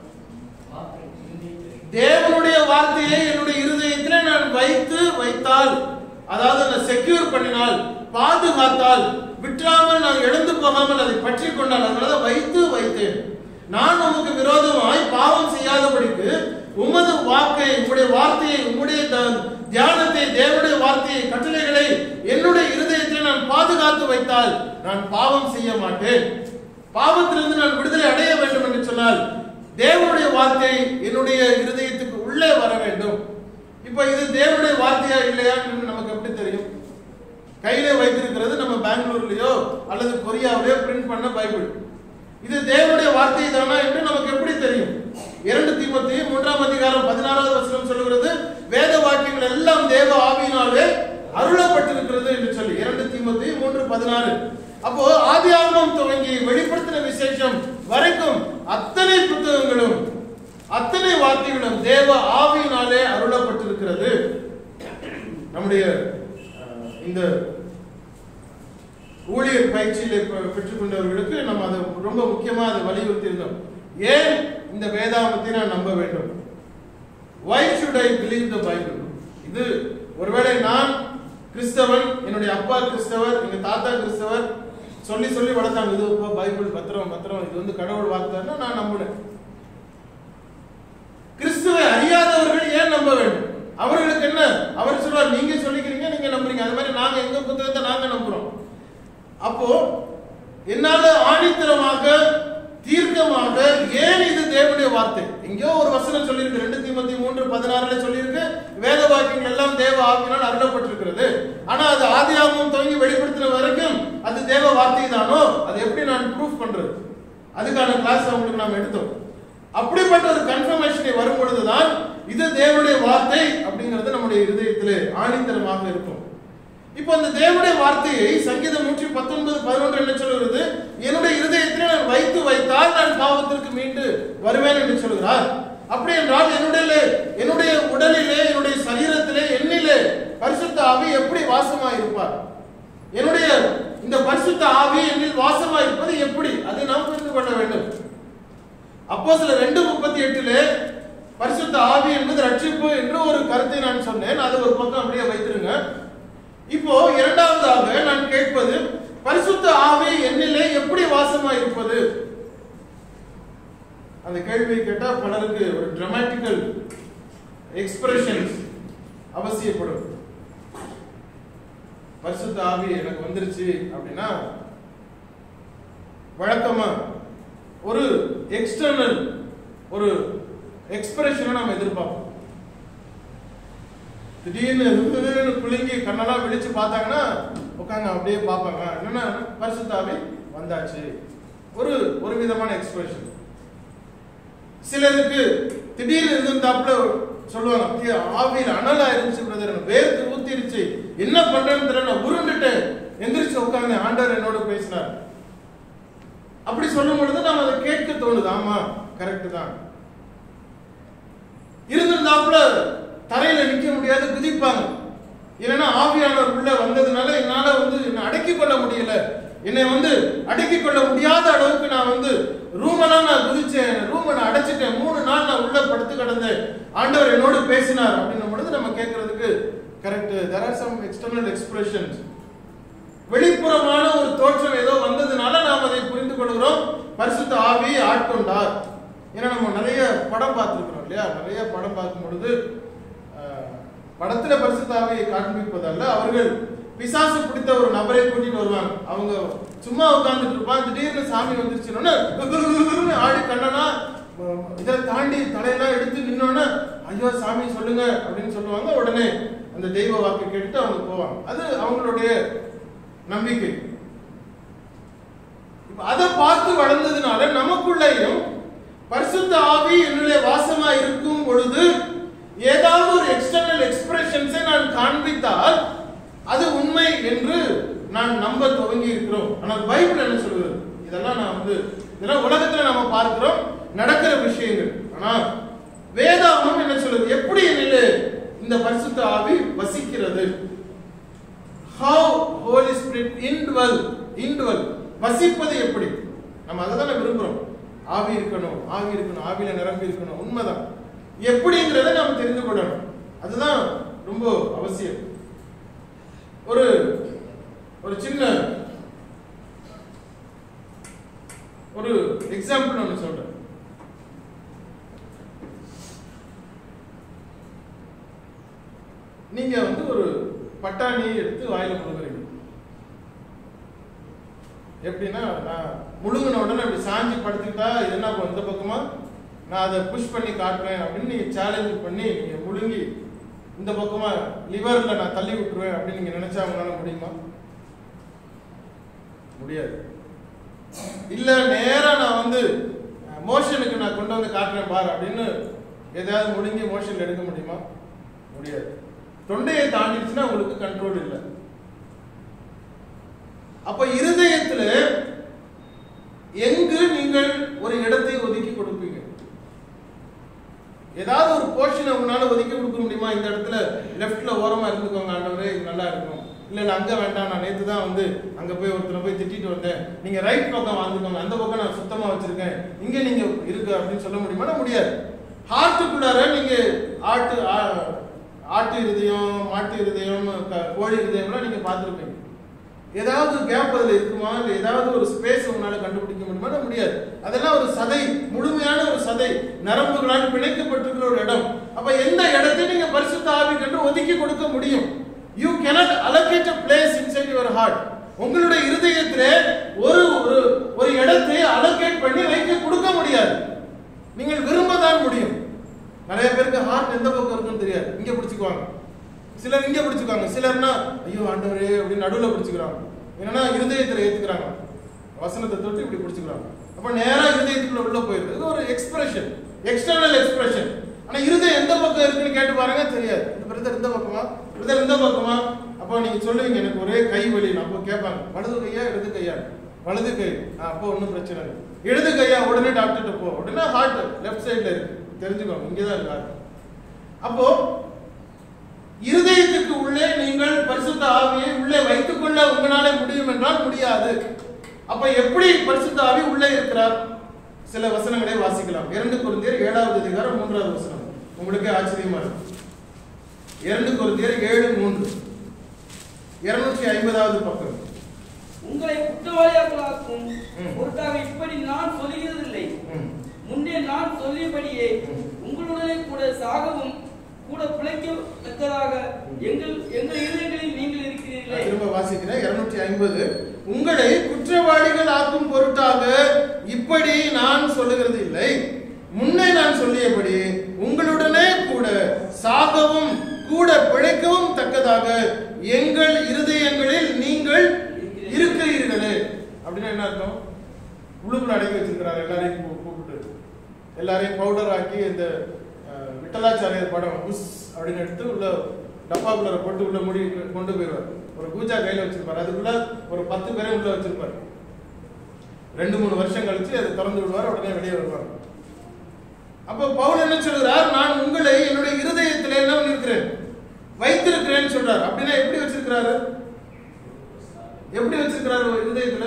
தேவனுடைய வார்த்தையை என்னுடைய இருதயத்திலே நான் வைத்து வைத்தால் அதாவது நான் செக்யூர் பண்ணினால் பாதுகாத்தால் விட்டுறாமல் நான் எழுந்து போகாமல் அதை பற்றி கொண்டால் அதனால வைத்து வைத்தேன் நான் உமக்கு விரோதமாய் பாவம் செய்யாதபடிக்கு உமது வாக்கை உம்முடைய வார்த்தையை உம்முடைய த- தியானத்தை தேவனுடைய வார்த்தையை கட்டளைகளை என்னுடைய இருதயத்தில் நான் பாதுகாத்து வைத்தால் நான் பாவம் செய்ய மாட்டேன் பாவத்திலிருந்து நான் விடுதலை அடைய வேண்டும் என்று சொன்னால் தேவனுடைய வார்த்தை என்னுடைய இருதயத்துக்கு உள்ளே வர வேண்டும் இப்ப இது தேவனுடைய வார்த்தையா இல்லையா நமக்கு எப்படி தெரியும் கையில வைத்திருக்கிறது நம்ம பெங்களூர்லயோ அல்லது கொரியாவிலயோ பிரிண்ட் பண்ண பைபிள் இது தேவனுடைய வார்த்தை தானா என்று நமக்கு எப்படி தெரியும் இரண்டு தீமத்தி மூன்றாம் அதிகாரம் பதினாறாவது வசனம் சொல்லுகிறது வேத வாக்கியங்கள் எல்லாம் தேவ ஆவியினாலே அருளப்பட்டிருக்கிறது என்று சொல்லி இரண்டு தீமத்தி மூன்று பதினாறு அப்போ ஆதி ஆகமம் துவங்கி வெளிப்படுத்தின விசேஷம் வரைக்கும் அத்தனை புத்தகங்களும் அத்தனை வார்த்தைகளும் தேவ ஆவியினாலே அருளப்பட்டிருக்கிறது நம்முடைய அஹ், இந்த ஊழியர் பயிற்சியில பெ- பெற்றுக்கொண்டவர்களுக்கு நம்ம அதை ரொம்ப முக்கியமா அதை வலியுறுத்தி இருந்தோம் ஏன் இந்த வேதாமத்தை நான் நம்ப வேண்டும் why should I believe the Bible இது ஒருவேளை நான் கிறிஸ்தவன் என்னுடைய அப்பா கிறிஸ்தவர் எங்க தாத்தா கிறிஸ்தவர் சொல்லி சொல்லி வளர்த்தாங்க இது இப்போ பைபிள் பத்திரம் பத்திரம் இது வந்து கடவுள் வார்த்தைன்னா நான் நம்பினேன் கிறிஸ்துவை அறியாதவர்கள் ஏன் நம்ப வேண்டும் அவர்களுக்கு என்ன அவர் சொல்றார் நீங்க சொல்லிக்கிறீங்க நீங்க நம்புறீங்க அது மாதிரி நாங்க எங்க புத்தகத்தை நாங்க நம்புறோம் அப்போ என்னால ஆணித்தரமாக தீர்க்கமாக ஏன் இது தேவனுடைய வார்த்தை எங்கேயோ ஒரு வசனம் சொல்லியிருக்கு ரெண்டு தீமத்தி மூன்று பதினாறுல சொல்லியிருக்கு வேத வாக்கியங்கள் எல்லாம் தேவ ஆவியினால் அருளப்பட்டிருக்கிறது ஆனா அது ஆதியாகமம் துவங்கி வெளிப்படுத்துற வரைக்கும் அது தேவ வார்த்தை தானோ அது எப்படி நான் ப்ரூஃப் பண்றது அதுக்கான கிளாஸ் அவங்களுக்கு நாம் எடுத்தோம் அப்படிப்பட்ட ஒரு கன்ஃபர்மேஷனை வரும் பொழுதுதான் இது தேவனுடைய வார்த்தை அப்படிங்கிறது நம்முடைய இருதயத்திலே ஆணித்தரமாக இருக்கும் இப்போ அந்த தேவனுடைய வார்த்தையை சங்கீதம் நூற்றி பத்தொன்பது பதினொன்று என்ன சொல்கிறது என்னுடைய இருதயத்திலே நான் வைத்து வைத்தால் நான் பாவத்திற்கு மீண்டு வருவேன் என்று சொல்கிறார் அப்படி என்றால் என்னுடைய என்னுடைய உடலிலே என்னுடைய சரீரத்திலே என்னிலே பரிசுத்த ஆவி எப்படி வாசமாய் இருப்பார் என்னுடைய இந்த பரிசுத்த ஆவி என்னில் வாசமாய் இருப்பது எப்படி அதை நாம் புரிந்து கொள்ள வேண்டும் அப்போ சில ரெண்டு முப்பத்தி எட்டுல பரிசுத்த ஆவி என்பது ரட்சிப்பு என்று ஒரு கருத்தை நான் சொன்னேன் அது ஒரு பக்கம் அப்படியே வைத்திருங்க இப்போ இரண்டாவதாக நான் கேட்பது பரிசுத்த ஆவி என்னிலே எப்படி வாசமாய் இருப்பது அந்த கேள்வியை கேட்டா பலருக்கு ஒரு டிராமாட்டிக்கல் எக்ஸ்பிரஷன்ஸ் அவசியப்படும் பரிசுத்த ஆவி எனக்கு வந்துருச்சு அப்படின்னா வழக்கமா ஒரு எக்ஸ்டர்னல் ஒரு எக்ஸ்பிரஷனை நம்ம எதிர்பார்ப்போம் திடீர்னு திடீர்னு குலுங்கி கண்ணெல்லாம் விழிச்சு பார்த்தாங்கன்னா உட்காந்து அப்படியே பார்ப்பாங்க என்னன்னா பரிசுத்தாவே வந்தாச்சு ஒரு ஒரு விதமான எக்ஸ்பிரஷன் சிலருக்கு திடீர்னு இருந்தாப்புல சொல்லுவாங்க அப்படியே ஆவியில் அனலா இருந்துச்சு பிரதர் வேர்த்து ஊத்திருச்சு என்ன பண்றேன்னு தெரியல நான் உருண்டுட்டேன் எந்திரிச்சு உட்காந்து ஆண்டவர் என்னோட பேசினார் அப்படி சொல்லும் பொழுது நாம் அதை கேட்க தோணுது ஆமா கரெக்ட் தான் இருந்திருந்தாப்புல தரையில நிக்க முடியாது குதிப்பாங்க இல்லைன்னா ஆவியானவர் உள்ள வந்ததுனால என்னால வந்து என்னை அடக்கிக் கொள்ள முடியல என்னை வந்து அடக்கிக் கொள்ள முடியாத அளவுக்கு நான் வந்து ரூமெல்லாம் நான் குதிச்சேன் ரூமை நான் அடைச்சிட்டேன் மூணு நாள் நான் உள்ள படுத்து கிடந்தேன் ஆண்டவர் என்னோடு பேசினார் அப்படின்னும் பொழுது நம்ம கேட்கறதுக்கு correct there are some external expressions வெளிப்புறமான ஒரு தோற்றம் ஏதோ வந்ததுனால நாம் அதை புரிந்து கொள்கிறோம் பரிசுத்த ஆவி ஆட்கொண்டார் ஏன்னா நம்ம நிறைய படம் பார்த்துருக்கிறோம் இல்லையா நிறைய படம் பார்க்கும் பொழுது அஹ், படத்துல பரிசுத்த ஆவியை காண்பிப்பதல்ல அவர்கள் பிசாசு பிடித்த ஒரு நபரை கூட்டிட்டு வருவாங்க அவங்க சும்மா உட்கார்ந்துட்டு இருப்பாங்க திடீர்னு சாமி வந்துருச்சுன்னு ஆடி கண்ணனா அஹ், இதை தாண்டி தலையெல்லாம் எடுத்து நின்னோன்னு ஐயோ சாமி சொல்லுங்க அப்படின்னு சொல்லுவாங்க உடனே அந்த தெய்வ வாக்கு கேட்டுட்டு அவங்க போவாங்க அது அவங்களுடைய நம்பிக்கை இப்ப அதை பார்த்து வளர்ந்ததுனால நமக்குள்ளேயும் பரிசுத்த ஆவி என்னுடைய வாசமா இருக்கும் பொழுது ஏதாவது ஒரு எக்ஸ்டர்னல் எக்ஸ்பிரஷன்ஸை நான் காண்பித்தால் அது உண்மை என்று நான் நம்ப துவங்கி இருக்கிறோம் ஆனால் பைபிள் என்ன சொல்கிறது இதெல்லாம் நான் வந்து இதெல்லாம் உலகத்துல நம்ம பார்க்கிறோம் நடக்கிற விஷயங்கள் ஆனா வேதாகமம் என்ன சொல்லுது எப்படி என்னிலே இந்த பரிசுத்த ஆவி வசிக்கிறது how holy spirit indwell indwell வசிப்பது எப்படி நம்ம அதை தானே விரும்புறோம் ஆவி இருக்கணும் ஆவி இருக்கணும் ஆவியில நிரம்பி இருக்கணும் உண்மைதான் எப்படிங்கிறத நாம் தெரிந்து கொள்ளணும் அதுதான் ரொம்ப அவசியம் ஒரு ஒரு சின்ன ஒரு எக்ஸாம்பிள் ஒன்று சொல்றேன் நீங்க வந்து ஒரு பட்டாணியை எடுத்து வாயில முழுங்குறீங்க எப்படின்னா நான் முழுங்கின உடனே அப்படி சாஞ்சி படுத்துக்கிட்டா இது என்ன பண்ணும் இந்த பக்கமா நான் அதை புஷ் பண்ணி காட்டுறேன் அப்படின்னு நீங்க சேலஞ்ச் பண்ணி நீங்க முழுங்கி இந்த பக்கமா லிவர்ல நான் தள்ளி விட்டுருவேன் அப்படின்னு நீங்க நினைச்சா உங்களால முடியுமா முடியாது இல்ல நேரா நான் வந்து மோஷனுக்கு நான் கொண்டு வந்து காட்டுறேன் பார் அப்படின்னு எதாவது முழுங்கி மோஷன் எடுக்க முடியுமா முடியாது தொண்டையை தாண்டிடுச்சுன்னா உங்களுக்கு கண்ட்ரோல் இல்லை அப்ப இருதயத்துல எங்கு நீங்கள் ஒரு இடத்தை ஒதுக்கி கொடுப்பீங்க ஏதாவது ஒரு போர்ஷனை உங்களால ஒதுக்கி கொடுக்க முடியுமா இந்த இடத்துல லெஃப்ட்ல ஓரமா இருந்துக்கோங்க ஆண்டவரே இது நல்லா இருக்கும் இல்ல இல்ல அங்க வேண்டாம் நான் நேத்து தான் வந்து அங்க போய் ஒருத்தரை போய் திட்டிட்டு வந்தேன் நீங்க ரைட் பக்கம் வாழ்ந்துக்கோங்க அந்த பக்கம் நான் சுத்தமா வச்சிருக்கேன் இங்க நீங்க இருக்கு அப்படின்னு சொல்ல முடியுமா முடியாது ஹார்ட்டுக்குள்ளார நீங்க ஆட்டு ஆ- ஆட்டு இருதயம் மாட்டு இருதயம் க- கோழி இருதயம்லாம் நீங்க பார்த்துருப்பீங்க ஏதாவது கேப் அதுல இருக்குமா இல்ல ஏதாவது ஒரு ஸ்பேஸ் உங்களால கண்டுபிடிக்க முடியுமா முடியாது அதெல்லாம் ஒரு சதை முழுமையான ஒரு சதை நரம்புகளால் பிணைக்கப்பட்டிருக்கிற ஒரு இடம் அப்ப எந்த இடத்தை நீங்க பரிசு பரிசுத்த ஆவிக்கு என்று ஒதுக்கி கொடுக்க முடியும் you cannot allocate a place inside your heart உங்களுடைய இருதயத்திலே ஒரு ஒரு ஒரு இடத்தை அலோகேட் பண்ணி வைக்க கொடுக்க முடியாது நீங்கள் விரும்ப தான் முடியும் நிறைய பேருக்கு ஹார்ட் எந்த பக்கம் இருக்குன்னு தெரியாது இங்க பிடிச்சுக்குவாங்க சிலர் இங்க பிடிச்சுக்குவாங்க சிலர்னா ஐயோ ஆண்டவரே அப்படின்னு நடுவுல பிடிச்சுக்கிறாங்க என்னன்னா இருதயத்துல ஏத்துக்கிறாங்க வசனத்தை தொட்டு இப்படி பிடிச்சுக்கிறாங்க அப்ப நேரா இருதயத்துக்குள்ள உள்ள போயிருது இது ஒரு எக்ஸ்பிரஷன் எக்ஸ்டர்னல் எக்ஸ்பிரஷன் ஆனா இருதயம் எந்த பக்கம் இருக்குன்னு கேட்டு பாருங்க தெரியாது இந்த பிரதர் இந்த பக்கமா பிரதர் இந்த பக்கமா அப்போ நீங்க சொல்லுவீங்க எனக்கு ஒரே கை வலி அப்போ கேட்பாங்க வலது கையா இடது கையா வலது கை ஆ, அப்போ ஒன்றும் பிரச்சனை இல்லை இடது கையா உடனே டாக்டர்கிட்ட போ உடனே ஹார்ட் லெஃப்ட் சைடுல இருக்கு தெரிஞ்சுக்கோங்க இங்கே தான் இருக்கு heart. அப்போ இருதயத்துக்கு உள்ளே நீங்கள் பரிசுத்த ஆவியை உள்ளே வைத்துக் கொள்ள உங்களால முடியும் என்றால் முடியாது அப்ப எப்படி பரிசுத்த ஆவி உள்ளே இருக்கிறார் சில வசனங்களை வாசிக்கலாம் இரண்டு குருந்தியர் ஏழாவது அதிகாரம் மூன்றாவது வசனம் உங்களுக்கே ஆச்சரியமா இருக்கும் இரண்டு குருந்தியர் ஏழு மூன்று இருநூற்றி ஐம்பதாவது பக்கம் உங்களை குற்றவாளியாக்களாக்கும் ம். பொருட்டாக இப்படி நான் சொல்லுகிறதில்லை ம். முன்னே நான் சொல்லியபடியே ம். உங்களுடனே கூட சாகவும் கூட பிழைக்கத்தக்கதாக எங்கள் எங்கள் இதயங்களில் நீங்கள் இருக்கிறீர்களே நான் திரும்ப வாசிக்கிறேன் இருநூற்றி ஐம்பது உங்களை குற்றவாளிகள் ஆக்கும் பொருட்டாக இப்படி நான் சொல்லுகிறது இல்லை முன்னே நான் சொல்லியபடி உங்களுடனே கூட சாகவும் கூட பிழைக்கவும் தக்கதாக எங்கள் இருதயங்களில் நீங்கள் இருக்கிறீர்களே அப்படின்னா என்ன அர்த்தம் உள்ளுக்குள்ள அடக்கி வச்சிருக்கிறாங்க எல்லாரையும் கூ- கூப்பிட்டு எல்லாரையும் பவுடர் ஆக்கி இந்த அஹ், விட்டலாச்சாரியர் படம் புஸ் அப்படின்னு எடுத்து உள்ள டப்பாக்குள்ள போட்டு உள்ள முடி கொண்டு போயிடுவார் ஒரு பூஜா கையில வச்சிருப்பார் அதுக்குள்ள ஒரு பத்து பேரை உள்ள வச்சிருப்பார் ரெண்டு மூணு வருஷம் கழிச்சு அதை திறந்து விடுவார் உடனே வெளியே வருவார் அப்போ பவுல் என்ன சொல்கிறார் நான் உங்களை என்னுடைய இருதயத்திலே என்ன பண்ணிருக்கிறேன் வைத்திருக்கிறேன்னு சொல்றார் அப்படின்னா எப்படி வச்சிருக்கிறாரு எப்படி வச்சிருக்கிறாரு ஒரு இருதயத்துல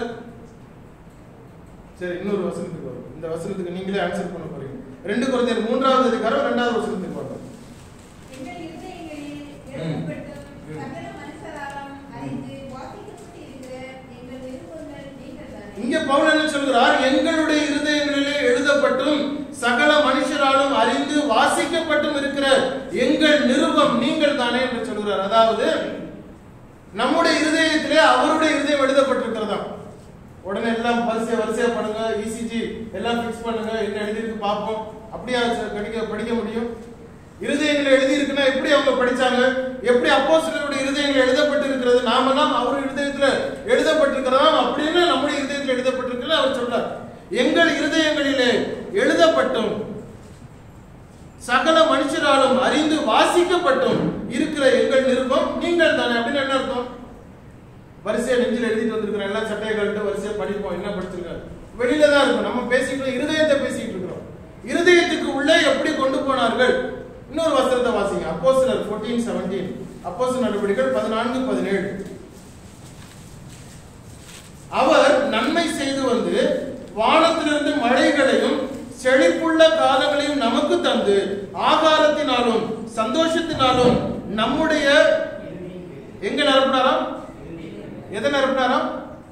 சரி இன்னொரு வசனத்துக்கு வரும் இந்த வசனத்துக்கு நீங்களே ஆன்சர் பண்ண போறீங்க ரெண்டு குழந்தையர் மூன்றாவது அதிகாரம் ரெண்டாவது வசனத்துக்கு வரும் எங்கள் இருதயங்களில் ம். எழுதப்பட்டும் சகல மனுஷராலும் அறிந்து வாசிக்கப்பட்டிருக்கிற எங்கள் விருப்பங்கள் நீங்கள்தானே. இங்க பவுல் என்ன சொல்கிறார் எங்களுடைய இருதயங்களிலே எழுதப்பட்டும் சகல மனுஷராலும் அறிந்து வாசிக்கப்பட்டும் இருக்கிற எங்கள் நிருபம் நீங்கள் தானே என்று சொல்கிறார் அதாவது நம்முடைய இருதயத்திலே அவருடைய இருதயம் எழுதப்பட்டிருக்கிறதா உடனே எல்லாம் வரிசையா வரிசையா பண்ணுங்க இசிஜி எல்லாம் ஃபிக்ஸ் பண்ணுங்க என்ன எழுதியிருக்கு பார்ப்போம் அப்படியா ச- படிக்க படிக்க முடியும் இருதயங்கள் எழுதி இருக்குன்னா எப்படி அவங்க படிச்சாங்க எப்படி அப்போ இருதயங்கள் எழுதப்பட்டு இருக்கிறது நாமெல்லாம் அவர் இருதயத்துல எழுதப்பட்டிருக்கிறதா அப்படின்னு நம்முடைய இருதயத்தில் எழுதப்பட்டிருக்கிறது அவர் சொல்றார் எங்கள் இருதயங்களிலே எழுதப்பட்டும் சகல மனுஷராலும் அறிந்து வாசிக்கப்பட்டும் இருக்கிற எங்கள் நிருபம் நீங்கள் தானே அப்படின்னு என்ன அர்த்தம் வரிசையா நெஞ்சில் எழுதிட்டு வந்திருக்கிறோம் எல்லாம் சட்டையை கழட்டு வரிசையா படிப்போம் என்ன படிச்சிருக்காரு வெளியில தான் இருக்கும் நம்ம பேசிட்டு இருக்கோம், இருதயத்தை பேசிட்டு இருக்கிறோம் இருதயத்துக்கு உள்ளே எப்படி கொண்டு போனார்கள் இன்னொரு வசனத்தை வாசிங்க அப்போ சிலர் ஃபோர்டீன் செவன்டீன் அப்போ நடவடிக்கைகள் பதினான்கு பதினேழு அவர் நன்மை செய்து வந்து வானத்திலிருந்து மழைகளையும் செழிப்புள்ள காலங்களையும் நமக்கு தந்து ஆகாரத்தினாலும் சந்தோஷத்தினாலும் நம்முடைய எங்க நிரப்பினாராம் எதை நிரப்பினாராம்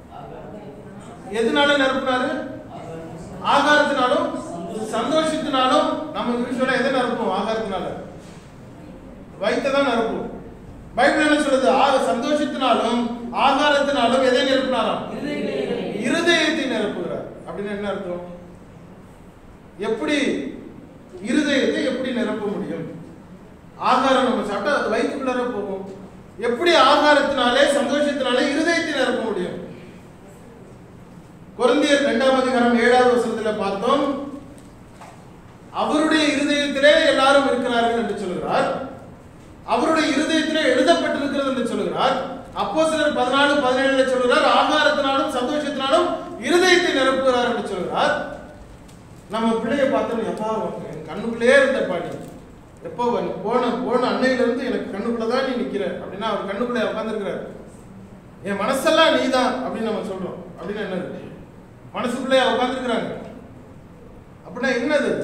எதனால நிரப்பினாரு ஆகாரத்தினாலும் சந்தோஷத்தினாலும் நம்ம யூஸ்வலா எதை நிரப்புவோம் ஆகாரத்தினால வயிற்றை நிரப்புவோம் பைபிள் என்ன சொல்லுது ஆக சந்தோஷத்தினாலும் ஆகாரத்தினாலும் எதை நிரப்பினாராம் இருதயத்தை நிரப்புகிறார் அப்படின்னு என்ன அர்த்தம் எப்படி இருதயத்தை எப்படி நிரப்ப முடியும் ஆகாரம் நம்ம சாப்பிட்டா அது வயிற்றுக்குள்ளார போகும் எப்படி ஆகாரத்தினாலே சந்தோஷத்தினாலே இருதயத்தை நிரப்ப முடியும் கொரிந்தியர் இரண்டாம் அதிகாரம் ஏழாவது வசனத்துல பார்த்தோம் அவருடைய இருதயத்திலே எல்லாரும் இருக்கிறார்கள் என்று சொல்கிறார் அவருடைய இருதயத்திலே எழுதப்பட்டிருக்கிறது என்று சொல்கிறார் அப்போ சிலர் பதினாலு பதினேழுல சொல்கிறார் ஆகாரத்தினாலும் சந்தோஷத்தினாலும் இருதயத்தை நிரப்புகிறார் என்று சொல்கிறார் நம்ம பிள்ளைய பார்த்தோம் எப்பா என் கண்ணுக்குள்ளே இருந்தப்பா நீ எப்போ வ- போன போன அன்னையில இருந்து எனக்கு கண்ணுக்குள்ள தான் நீ நிக்கிற அப்படின்னா அவர் கண்ணுக்குள்ளே உட்காந்துருக்கிறார் என் மனசெல்லாம் நீதான் அப்படின்னு நம்ம சொல்றோம் அப்படின்னு என்னது மனசுக்குள்ளே உட்காந்துருக்கிறாங்க அப்படின்னா என்னது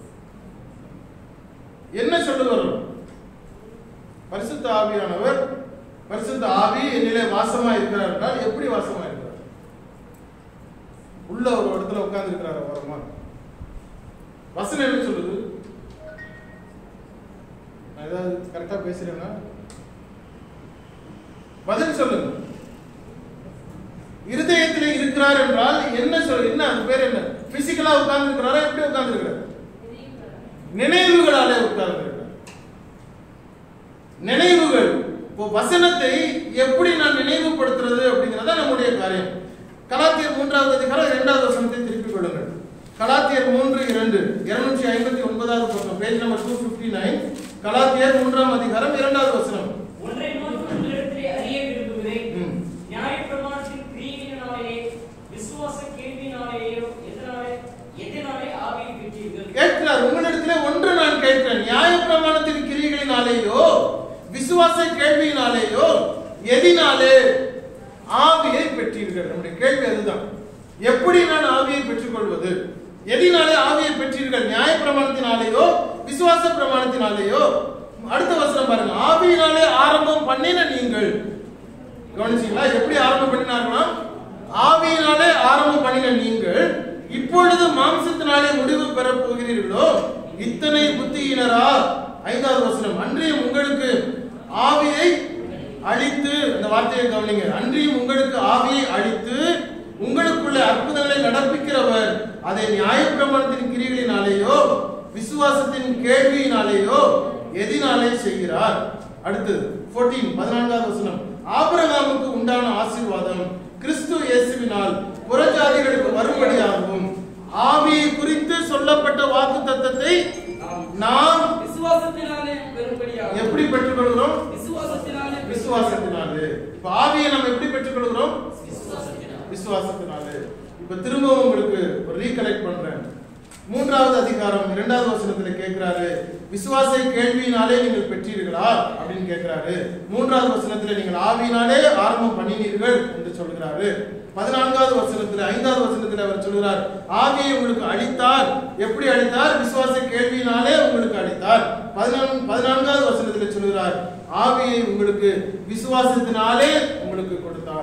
என்ன சொல்ல வரும் பரிசுத்த ஆவியானவர் பரிசுத்த ஆவி என்னிலே வாசமா இருக்கிறார் என்றால் எப்படி வாசமா இருக்கிறார் உள்ள ஒரு இடத்துல உட்கார்ந்து இருக்கிறார் ஓரமா வசனம் என்ன சொல்லுது நான் ஏதாவது கரெக்டா பேசுறேன்னா பதில் சொல்லுங்க இருதயத்தில் இருக்கிறார் என்றால் என்ன சொல் என்ன அது பேர் என்ன பிசிக்கலா உட்கார்ந்து இருக்கிறாரா எப்படி உட்கார்ந்து இருக்கிறார் நினைவுகளாலே உட்கார்ந்து இருக்கிறார் நினைவுகள் இப்போ வசனத்தை எப்படி நான் நினைவுபடுத்துறது அப்படிங்கறத நம்முடைய காரியம் கலாத்தியர் மூன்றாவது அதிகாரம் இரண்டாவது வசனத்தை திருப்பிக் கொள்ளுங்கள் கலாத்தியர் மூன்று இரண்டு இருநூற்றி ஐம்பத்தி ஒன்பதாவது பக்கம் page number two fifty nine கலாத்தியர் மூன்றாம் அதிகாரம் இரண்டாவது வசனம் ஒன்றை மாத்திரம் உங்களிடத்திலே அறிய விரும்புகிறேன் ம். நியாயப்பிரமாணத்தின் கிரியையினாலே விசுவாச கேள்வியினாலேயோ எதனாலே எதனாலே ஆவியை பெற்றீர்கள் கேட்கிறார் உங்களிடத்திலே ஒன்று நான் கேட்கிறேன் நியாயப்பிரமாணத்தின் கிரியைகளினாலேயோ விசுவாச கேள்வியினாலேயோ எதினாலே ஆவியை பெற்றீர்கள் நம்முடைய கேள்வி அதுதான் எப்படி நான் ஆவியை பெற்றுக்கொள்வது எதினாலே ஆவியை பெற்றீர்கள் நியாயப்பிரமாணத்தினாலேயோ விசுவாச பிரமாணத்தினாலேயோ அடுத்த வசனம் பாருங்க ஆவியினாலே ஆரம்பம் பண்ணின நீங்கள் கவனிச்சீங்களா எப்படி ஆரம்பம் பண்ணினார்களா ஆவியினாலே ஆரம்பம் பண்ணின நீங்கள் இப்பொழுது மாம்சத்தினாலே முடிவு பெறப் போகிறீர்களோ இத்தனை புத்தியினரா ஐந்தாவது வசனம் அன்றியும் உங்களுக்கு ஆவியை அழித்து இந்த வார்த்தையை கவனிங்க அன்றியும் உங்களுக்கு ஆவியை அழித்து உங்களுக்குள்ள அற்புதங்களை நடப்பிக்கிறவர் அதை நியாயப்பிரமாணத்தின் கிரிகளினாலேயோ விசுவாசத்தின் கேள்வியினாலேயோ எதினாலே செய்கிறார் அடுத்தது 14 பதினான்காவது வசனம் ஆபிரகாமுக்கு உண்டான ஆசீர்வாதம் கிறிஸ்து இயேசுவினால் புறஜாதிகளுக்கு வரும்படியாகவும் ஆவியை குறித்து சொல்லப்பட்ட வாக்கு தத்தத்தை நாம் விசுவாசத்தினாலே பெரும்படியாக எப்படி பெற்றுக்கொள்கிறோம் விசுவாசத்தினாலே விசுவாசத்தினாலே இப்ப ஆவியை நாம் எப்படி பெற்றுக்கொள்கிறோம் விசுவாசத்தினாலே இப்ப திரும்பவும் உங்களுக்கு ஒரு ரீகலெக்ட் பண்றேன் மூன்றாவது அதிகாரம் இரண்டாவது வசனத்துல கேட்கிறாரு விசுவாச கேள்வியினாலே நீங்கள் பெற்றீர்களா அப்படின்னு கேட்கிறாரு மூன்றாவது வசனத்துல நீங்கள் ஆவியினாலே ஆரம்பம் பண்ணினீர்கள் என்று சொல்கிறாரு பதினான்காவது வசனத்துல ஐந்தாவது வசனத்துல அவர் சொல்கிறார் ஆவியை உங்களுக்கு அளித்தார் எப்படி அளித்தார் விசுவாச கேள்வியினாலே உங்களுக்கு அளித்தார் பதினான்கு பதினான்காவது வசனத்துல சொல்கிறார் ஆவியை உங்களுக்கு விசுவாசத்தினாலே உங்களுக்கு கொடுத்தார்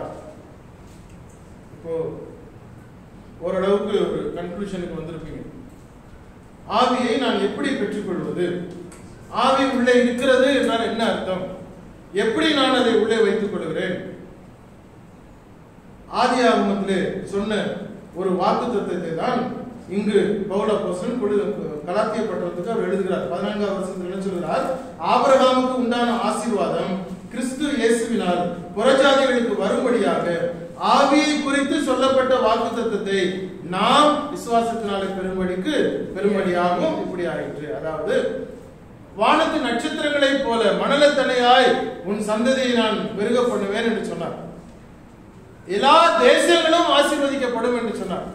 இப்போ ஓரளவுக்கு ஒரு கன்க்ளூஷனுக்கு வந்திருப்பீங்க ஆவியை நான் எப்படி பெற்றுக்கொள்வது ஆவி உள்ளே இருக்கிறது என்றால் என்ன அர்த்தம் எப்படி நான் அதை உள்ளே வைத்துக் கொள்கிறேன் ஆதி ஆகமத்திலே சொன்ன ஒரு வாக்கு தத்துவத்தை தான் இங்கு பவுல போசன் கலாத்திய பட்டணத்துக்கு அவர் எழுதுகிறார் பதினான்காவது வருஷத்தில் என்ன சொல்கிறார் ஆபிரகாமுக்கு உண்டான ஆசீர்வாதம் கிறிஸ்து இயேசுவினால் புறஜாதிகளுக்கு வரும்படியாக ஆவியை குறித்து சொல்லப்பட்ட வாக்கு தத்துவத்தை நாம் விசுவாசத்தினாலே பெரும்படிக்கு பெரும்படியாகவும் இப்படி ஆயிற்று அதாவது வானத்து நட்சத்திரங்களைப் போல மணலத்தனையாய் உன் சந்ததியை நான் பெருக பண்ணுவேன் என்று சொன்னார் எல்லா தேசங்களும் ஆசீர்வதிக்கப்படும் என்று சொன்னார்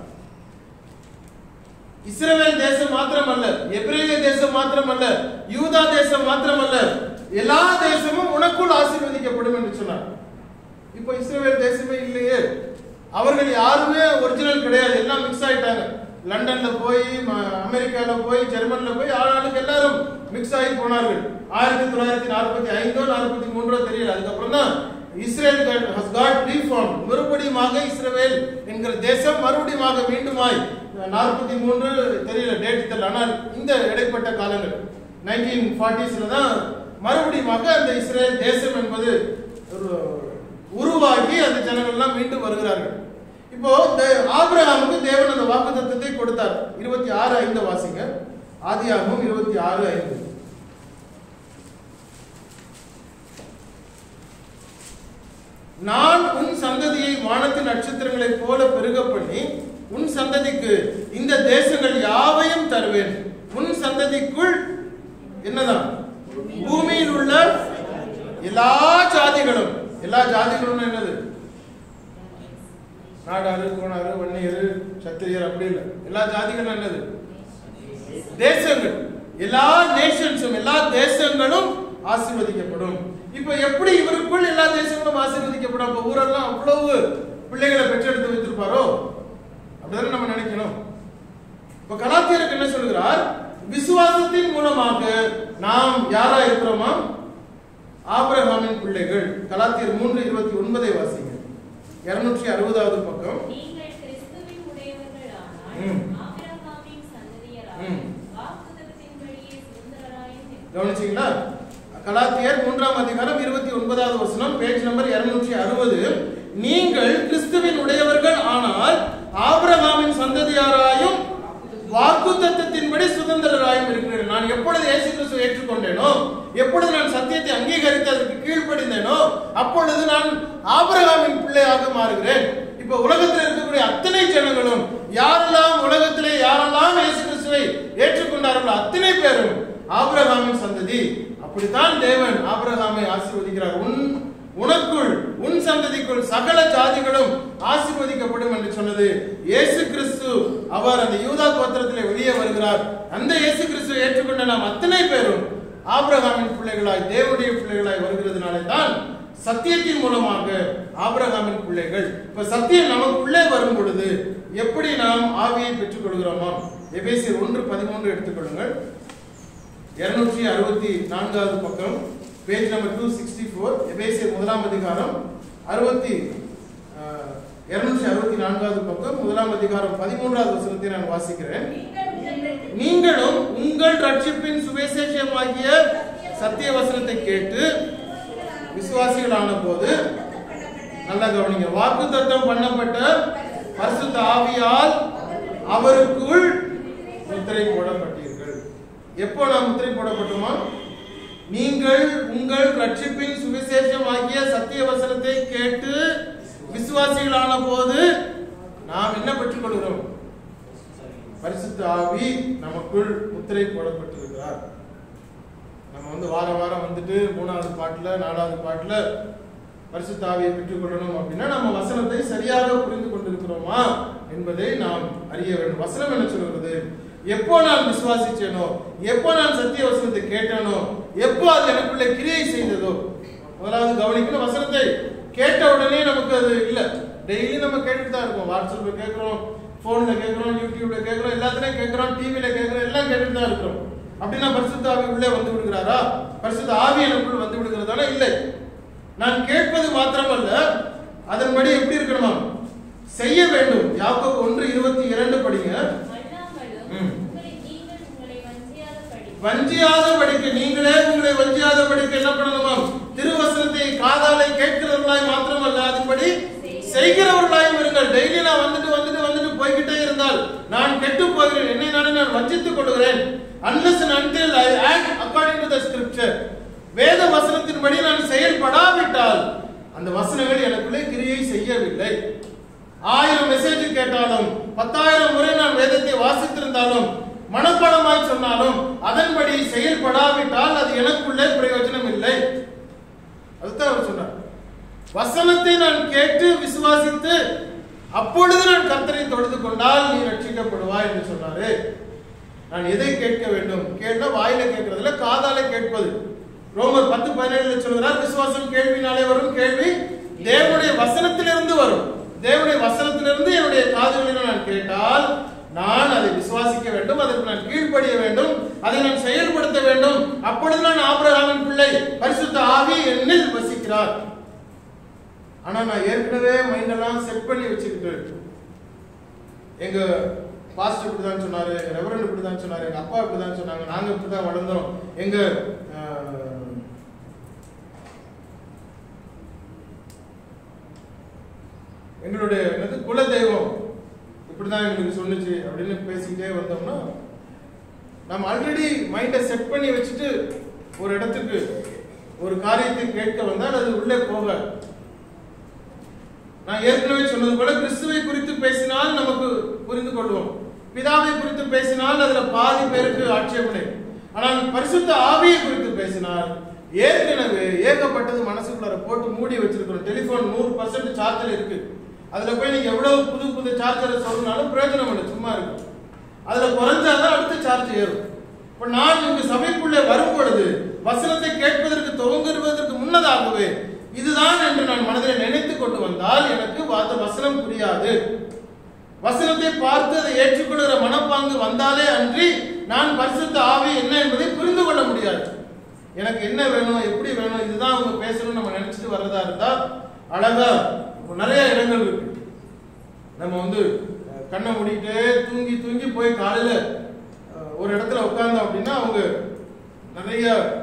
இஸ்ரவேல் தேசம் மாத்திரமல்ல எபிரேய தேசம் மாத்திரமல்ல யூதா தேசம் மாத்திரமல்ல எல்லா தேசமும் உனக்குள் ஆசீர்வதிக்கப்படும் என்று சொன்னார் இப்போ இஸ்ரேல் தேசமே இல்லையே அவர்கள் யாருமே ஒரிஜினல் கிடையாது எல்லாம் மிக்ஸ் ஆயிட்டாங்க லண்டன்ல போய் ம- அமெரிக்கால போய் ஜெர்மன்ல போய் ஆளாளுக்கு எல்லாரும் மிக்ஸ் ஆகி போனார்கள் ஆயிரத்தி தொள்ளாயிரத்தி நாற்பத்தி ஐந்தோ நாற்பத்தி மூன்றோ தெரியல அதுக்கப்புறம் தான் இஸ்ரேல் ஹஸ் காட் ரீஃபார்ம் மறுபடியுமாக இஸ்ரேல் என்கிற தேசம் மறுபடியுமாக மீண்டுமாய் நாற்பத்தி மூன்று தெரியல டேட் தெரியல ஆனால் இந்த இடைப்பட்ட காலங்கள் நைன்டீன் ஃபார்ட்டிஸ்ல தான் மறுபடியுமாக அந்த இஸ்ரேல் தேசம் என்பது ஒரு உருவாகி அந்த ஜனங்கள் எல்லாம் மீண்டும் வருகிறார்கள் இப்போ தே- ஆபிரகாமுக்கு தேவன் அந்த வாக்கு தத்துவத்தை கொடுத்தார் இருபத்தி ஆறு ஐந்து வாசிங்க ஆதியாகமம் இருபத்தி ஆறு ஐந்து நான் உன் சந்ததியை வானத்தின் நட்சத்திரங்களைப் போல பெருக பண்ணி உன் சந்ததிக்கு இந்த தேசங்கள் யாவையும் தருவேன் உன் சந்ததிக்குள் என்னதான் பூமியில் உள்ள எல்லா ஜாதிகளும் எல்லா ஜாதிகளும் என்னது நாடாரு கோணாரு வன்னியர் சத்திரியர் அப்படி இல்லை எல்லா ஜாதிகளும் என்னது தேசங்கள் எல்லா நேஷன்ஸும் எல்லா தேசங்களும் ஆசீர்வதிக்கப்படும் இப்ப எப்படி இவருக்குள் எல்லா தேசங்களும் ஆசீர்வதிக்கப்படும் அப்ப ஊரெல்லாம் அவ்வளவு பிள்ளைகளை பெற்றெடுத்து வைத்திருப்பாரோ அப்படிதானே நம்ம நினைக்கணும் இப்ப கலாத்தியருக்கு என்ன சொல்கிறார் விசுவாசத்தின் மூலமாக நாம் யாரா இருக்கிறோமா ஆபிரகாமின் பிள்ளைகள் கலாத்தியர் மூன்று இருபத்தி ஒன்பதை வாசிங்க இருநூற்றி அறுபதாவது பக்கம் நீங்கள் கிறிஸ்துவின் உடையவர்களானால் ம். ஆபிரகாமின் சந்ததியராய் ம். வாக்குத்தத்தத்தின்படியே சுதந்திரராயும் இருக்கிறீர்கள். கவனிச்சீங்களா கலாத்தியர் மூன்றாம் அதிகாரம் இருபத்தி ஒன்பதாவது வசனம் பேஜ் நம்பர் இருநூற்றி அறுபது நீங்கள் கிறிஸ்துவின் உடையவர்கள் ஆனால் ஆபிரகாமின் சந்ததியாராயும் வாக்கு தத்தத்தின்படி சுதந்திரராயும் இருக்கிறேன் நான் எப்பொழுது இயேசு கிறிஸ்துவை ஏற்றுக்கொண்டேனோ எப்பொழுது நான் சத்தியத்தை அங்கீகரித்து அதற்கு கீழ்ப்படிந்தேனோ அப்பொழுது நான் ஆபிரகாமின் பிள்ளையாக மாறுகிறேன் இப்ப உலகத்தில் இருக்கக்கூடிய அத்தனை ஜனங்களும் யாரெல்லாம் உலகத்திலே யாரெல்லாம் இயேசு கிறிஸ்துவை ஏற்றுக்கொண்டார்களோ அத்தனை பேரும் ஆபிரகாமின் சந்ததி அப்படித்தான் தேவன் ஆபிரகாமை ஆசீர்வதிக்கிறார் உன் உனக்குள் உன் சந்ததிக்குள் சகல ஜாதிகளும் ஆசீர்வதிக்கப்படும் என்று சொன்னது இயேசு கிறிஸ்து அவர் அந்த யூதா கோத்திரத்திலே வெளியே வருகிறார் அந்த இயேசு கிறிஸ்துவை ஏற்றுக்கொண்ட நாம் அத்தனை பேரும் ஆபிரகாமின் பிள்ளைகளாய் தேவனுடைய பிள்ளைகளாய் வருகிறதுனாலே தான் சத்தியத்தின் மூலமாக ஆபிரகாமின் பிள்ளைகள் இப்ப சத்தியம் நமக்குள்ளே வரும் பொழுது எப்படி நாம் ஆவியை பெற்றுக் கொள்கிறோமா எபேசியர் ஒன்று பதிமூன்று எடுத்துக்கொள்ளுங்கள் இருநூற்றி அறுபத்தி நான்காவது பக்கம் page number two sixty four எபேசியர் முதலாம் அதிகாரம் அறுபத்தி இருநூற்றி அறுபத்தி நான்காவது பக்கம் முதலாம் அதிகாரம் பதிமூன்றாவது வசனத்தை நான் வாசிக்கிறேன் நீங்களும் உங்கள் ரட்சிப்பின் சுவிசேஷமாகிய சத்திய வசனத்தை கேட்டு விசுவாசிகளான போது நல்லா கவனிங்க வாக்கு தத்தம் பண்ணப்பட்ட பரிசுத்த ஆவியால் அவருக்குள் முத்திரை போடப்பட்டீர்கள் எப்போ நாம் முத்திரை போடப்பட்டோமா நீங்கள் உங்கள் ரட்சிப்பின் சுவிசேஷமாகிய சத்திய வசனத்தை கேட்டு விசுவாசிகளான போது நாம் என்ன பெற்றுக் கொள்கிறோம் பரிசுத்த ஆவி நமக்குள் முத்திரை போடப்பட்டிருக்கிறார் நம்ம வந்து வார வாரம் வந்துட்டு மூணாவது பாட்டுல நாலாவது பாட்டுல பரிசுத்த ஆவியை பெற்றுக்கொள்ளணும் அப்படின்னா நம்ம வசனத்தை சரியாக புரிந்து கொண்டிருக்கிறோமா என்பதை நாம் அறிய வேண்டும் வசனம் என்ன சொல்கிறது எப்போ நான் விசுவாசிச்சேனோ எப்போ நான் சத்திய வசனத்தை கேட்டேனோ எப்போ அது எனக்குள்ள கிரியை செய்ததோ முதலாவது கவனிக்கணும் வசனத்தை கேட்ட உடனே நமக்கு அது இல்ல டெய்லி நம்ம கேட்டுட்டு தான் இருக்கோம் வாட்ஸ்அப்ல கேட்கிறோம் போன்ல கேட்கிறோம் யூடியூப்ல கேட்கிறோம் எல்லாத்துலயும் கேட்கிறோம் டிவில கேட்கிறோம் எல்லாம் கேட்டுட்டு தான் இருக்கிறோம் அப்படின்னா பரிசுத்த ஆவி உள்ளே வந்து விடுகிறாரா பரிசுத்த ஆவி எனக்குள் வந்து விடுகிறதானா இல்லை நான் கேட்பது மாத்திரமல்ல அதன்படி எப்படி இருக்கணுமா செய்ய வேண்டும் யாக்கோபு ஒன்று இருபத்தி இரண்டு படிங்க அல்லாமலும் ம். உங்களை நீங்கள் உங்களை வஞ்சியாதபடி வஞ்சியாத படிக்க நீங்களே உங்களை வஞ்சியாத படிக்க என்ன பண்ணணுமாம் திருவசனத்தை காதாலை கேட்கிறவர்களாய் மாத்திரமல்ல அதன்படி செய்கிறவர்களாயும் இருங்கள் டெய்லி நான் வந்துட்டு வந்துட்டு வந்துட்டு போய்கிட்டே இருந்தால் நான் கெட்டு போகிறேன் என்னை நானே நான் வஞ்சித்துக் கொள்கிறேன் unless until I act according to the scripture வேத வசனத்தின்படி நான் செயல்படாவிட்டால் அந்த வசனங்கள் எனக்குள்ளே கிரியை செய்யவில்லை ஆயிரம் மெசேஜ் கேட்டாலும் பத்தாயிரம் முறை நான் வேதத்தை வாசித்திருந்தாலும் மனப்பாடமாய் சொன்னாலும் அதன்படி செயல்படாவிட்டால் அது எனக்குள்ளே பிரயோஜனம் இல்லை அதுதான் அவர் சொன்னார் வசனத்தை நான் கேட்டு விசுவாசித்து அப்பொழுது நான் கர்த்தரை தொழுது கொண்டால் நீ ரட்சிக்கப்படுவாய் என்று சொன்னாரு நான் எதை கேட்க வேண்டும் கேட்டா வாயில கேட்கறதுல காதால கேட்பது ரோமர் பத்து பதினேழுல சொல்கிறார் விசுவாசம் கேள்வினாலே வரும் கேள்வி தேவனுடைய வசனத்திலிருந்து வரும் தேவனுடைய வசனத்திலிருந்து என்னுடைய காதுகளில் நான் கேட்டால் நான் அதை விசுவாசிக்க வேண்டும் அதற்கு நான் கீழ்ப்படிய வேண்டும் அதை நான் செயல்படுத்த வேண்டும் அப்பொழுது நான் ஆபிரகாமின் பிள்ளை பரிசுத்த ஆவி என்னில் வசிக்கிறார் ஆனா நான் ஏற்கனவே மைண்டெல்லாம் செட் பண்ணி வச்சுக்கிட்டு எங்க பாஸ்டர் இப்படி தான் சொன்னாரு எங்க ரெவரண்ட் இப்படி தான் சொன்னாரு எங்க அப்பா இப்படி தான் சொன்னாங்க நாங்க இப்படி தான் வளர்ந்தோம் எங்க அஹ், எங்களுடைய என்னது குலதெய்வம் இப்படிதான் எங்களுக்கு சொன்னுச்சு அப்படின்னு பேசிக்கிட்டே வந்தோம்னா நம்ம ஆல்ரெடி மைண்டை செட் பண்ணி வச்சுட்டு ஒரு இடத்துக்கு ஒரு காரியத்தை கேட்க வந்தால் அது உள்ளே போகாது நான் ஏற்கனவே சொன்னது போல கிறிஸ்துவை குறித்து பேசினால் நமக்கு புரிந்து கொள்வோம் பிதாவை குறித்து பேசினால் அதுல பாதி பேருக்கு ஆட்சேபனை ஆனால் பரிசுத்த ஆவியை குறித்து பேசினால் ஏற்கனவே ஏகப்பட்டது மனசுக்குள்ள போட்டு மூடி வச்சிருக்கிறோம் டெலிபோன் நூறு பர்சன்ட் சார்ஜர் இருக்கு அதுல போய் நீங்க எவ்வளவு புது புது சார்ஜரை சொன்னாலும் பிரயோஜனம் இல்லை சும்மா இருக்கும் அதுல குறைஞ்சாதான் அடுத்த சார்ஜ் ஏறும் இப்ப நான் இங்கு சபைக்குள்ளே வரும் பொழுது வசனத்தை கேட்பதற்கு துவங்குவதற்கு முன்னதாகவே இதுதான் என்று நான் மனதில் நினைத்து கொண்டு வந்தால் எனக்கு அந்த வசனம் புரியாது வசனத்தை பார்த்து அதை ஏற்றுக்கொள்கிற மனப்பாங்கு வந்தாலே அன்றி நான் பரிசுத்த ஆவி என்ன என்பதை புரிந்து கொள்ள முடியாது எனக்கு என்ன வேணும் எப்படி வேணும் இதுதான் அவங்க பேசணும் நம்ம நினைச்சிட்டு வர்றதா இருந்தா அழகா இப்போ நிறைய இடங்கள் இருக்கு நம்ம வந்து அஹ், கண்ணை மூடிட்டு தூங்கி தூங்கி போய் காலையில அஹ், ஒரு இடத்துல உட்கார்ந்தோம் அப்படின்னா அவங்க நிறைய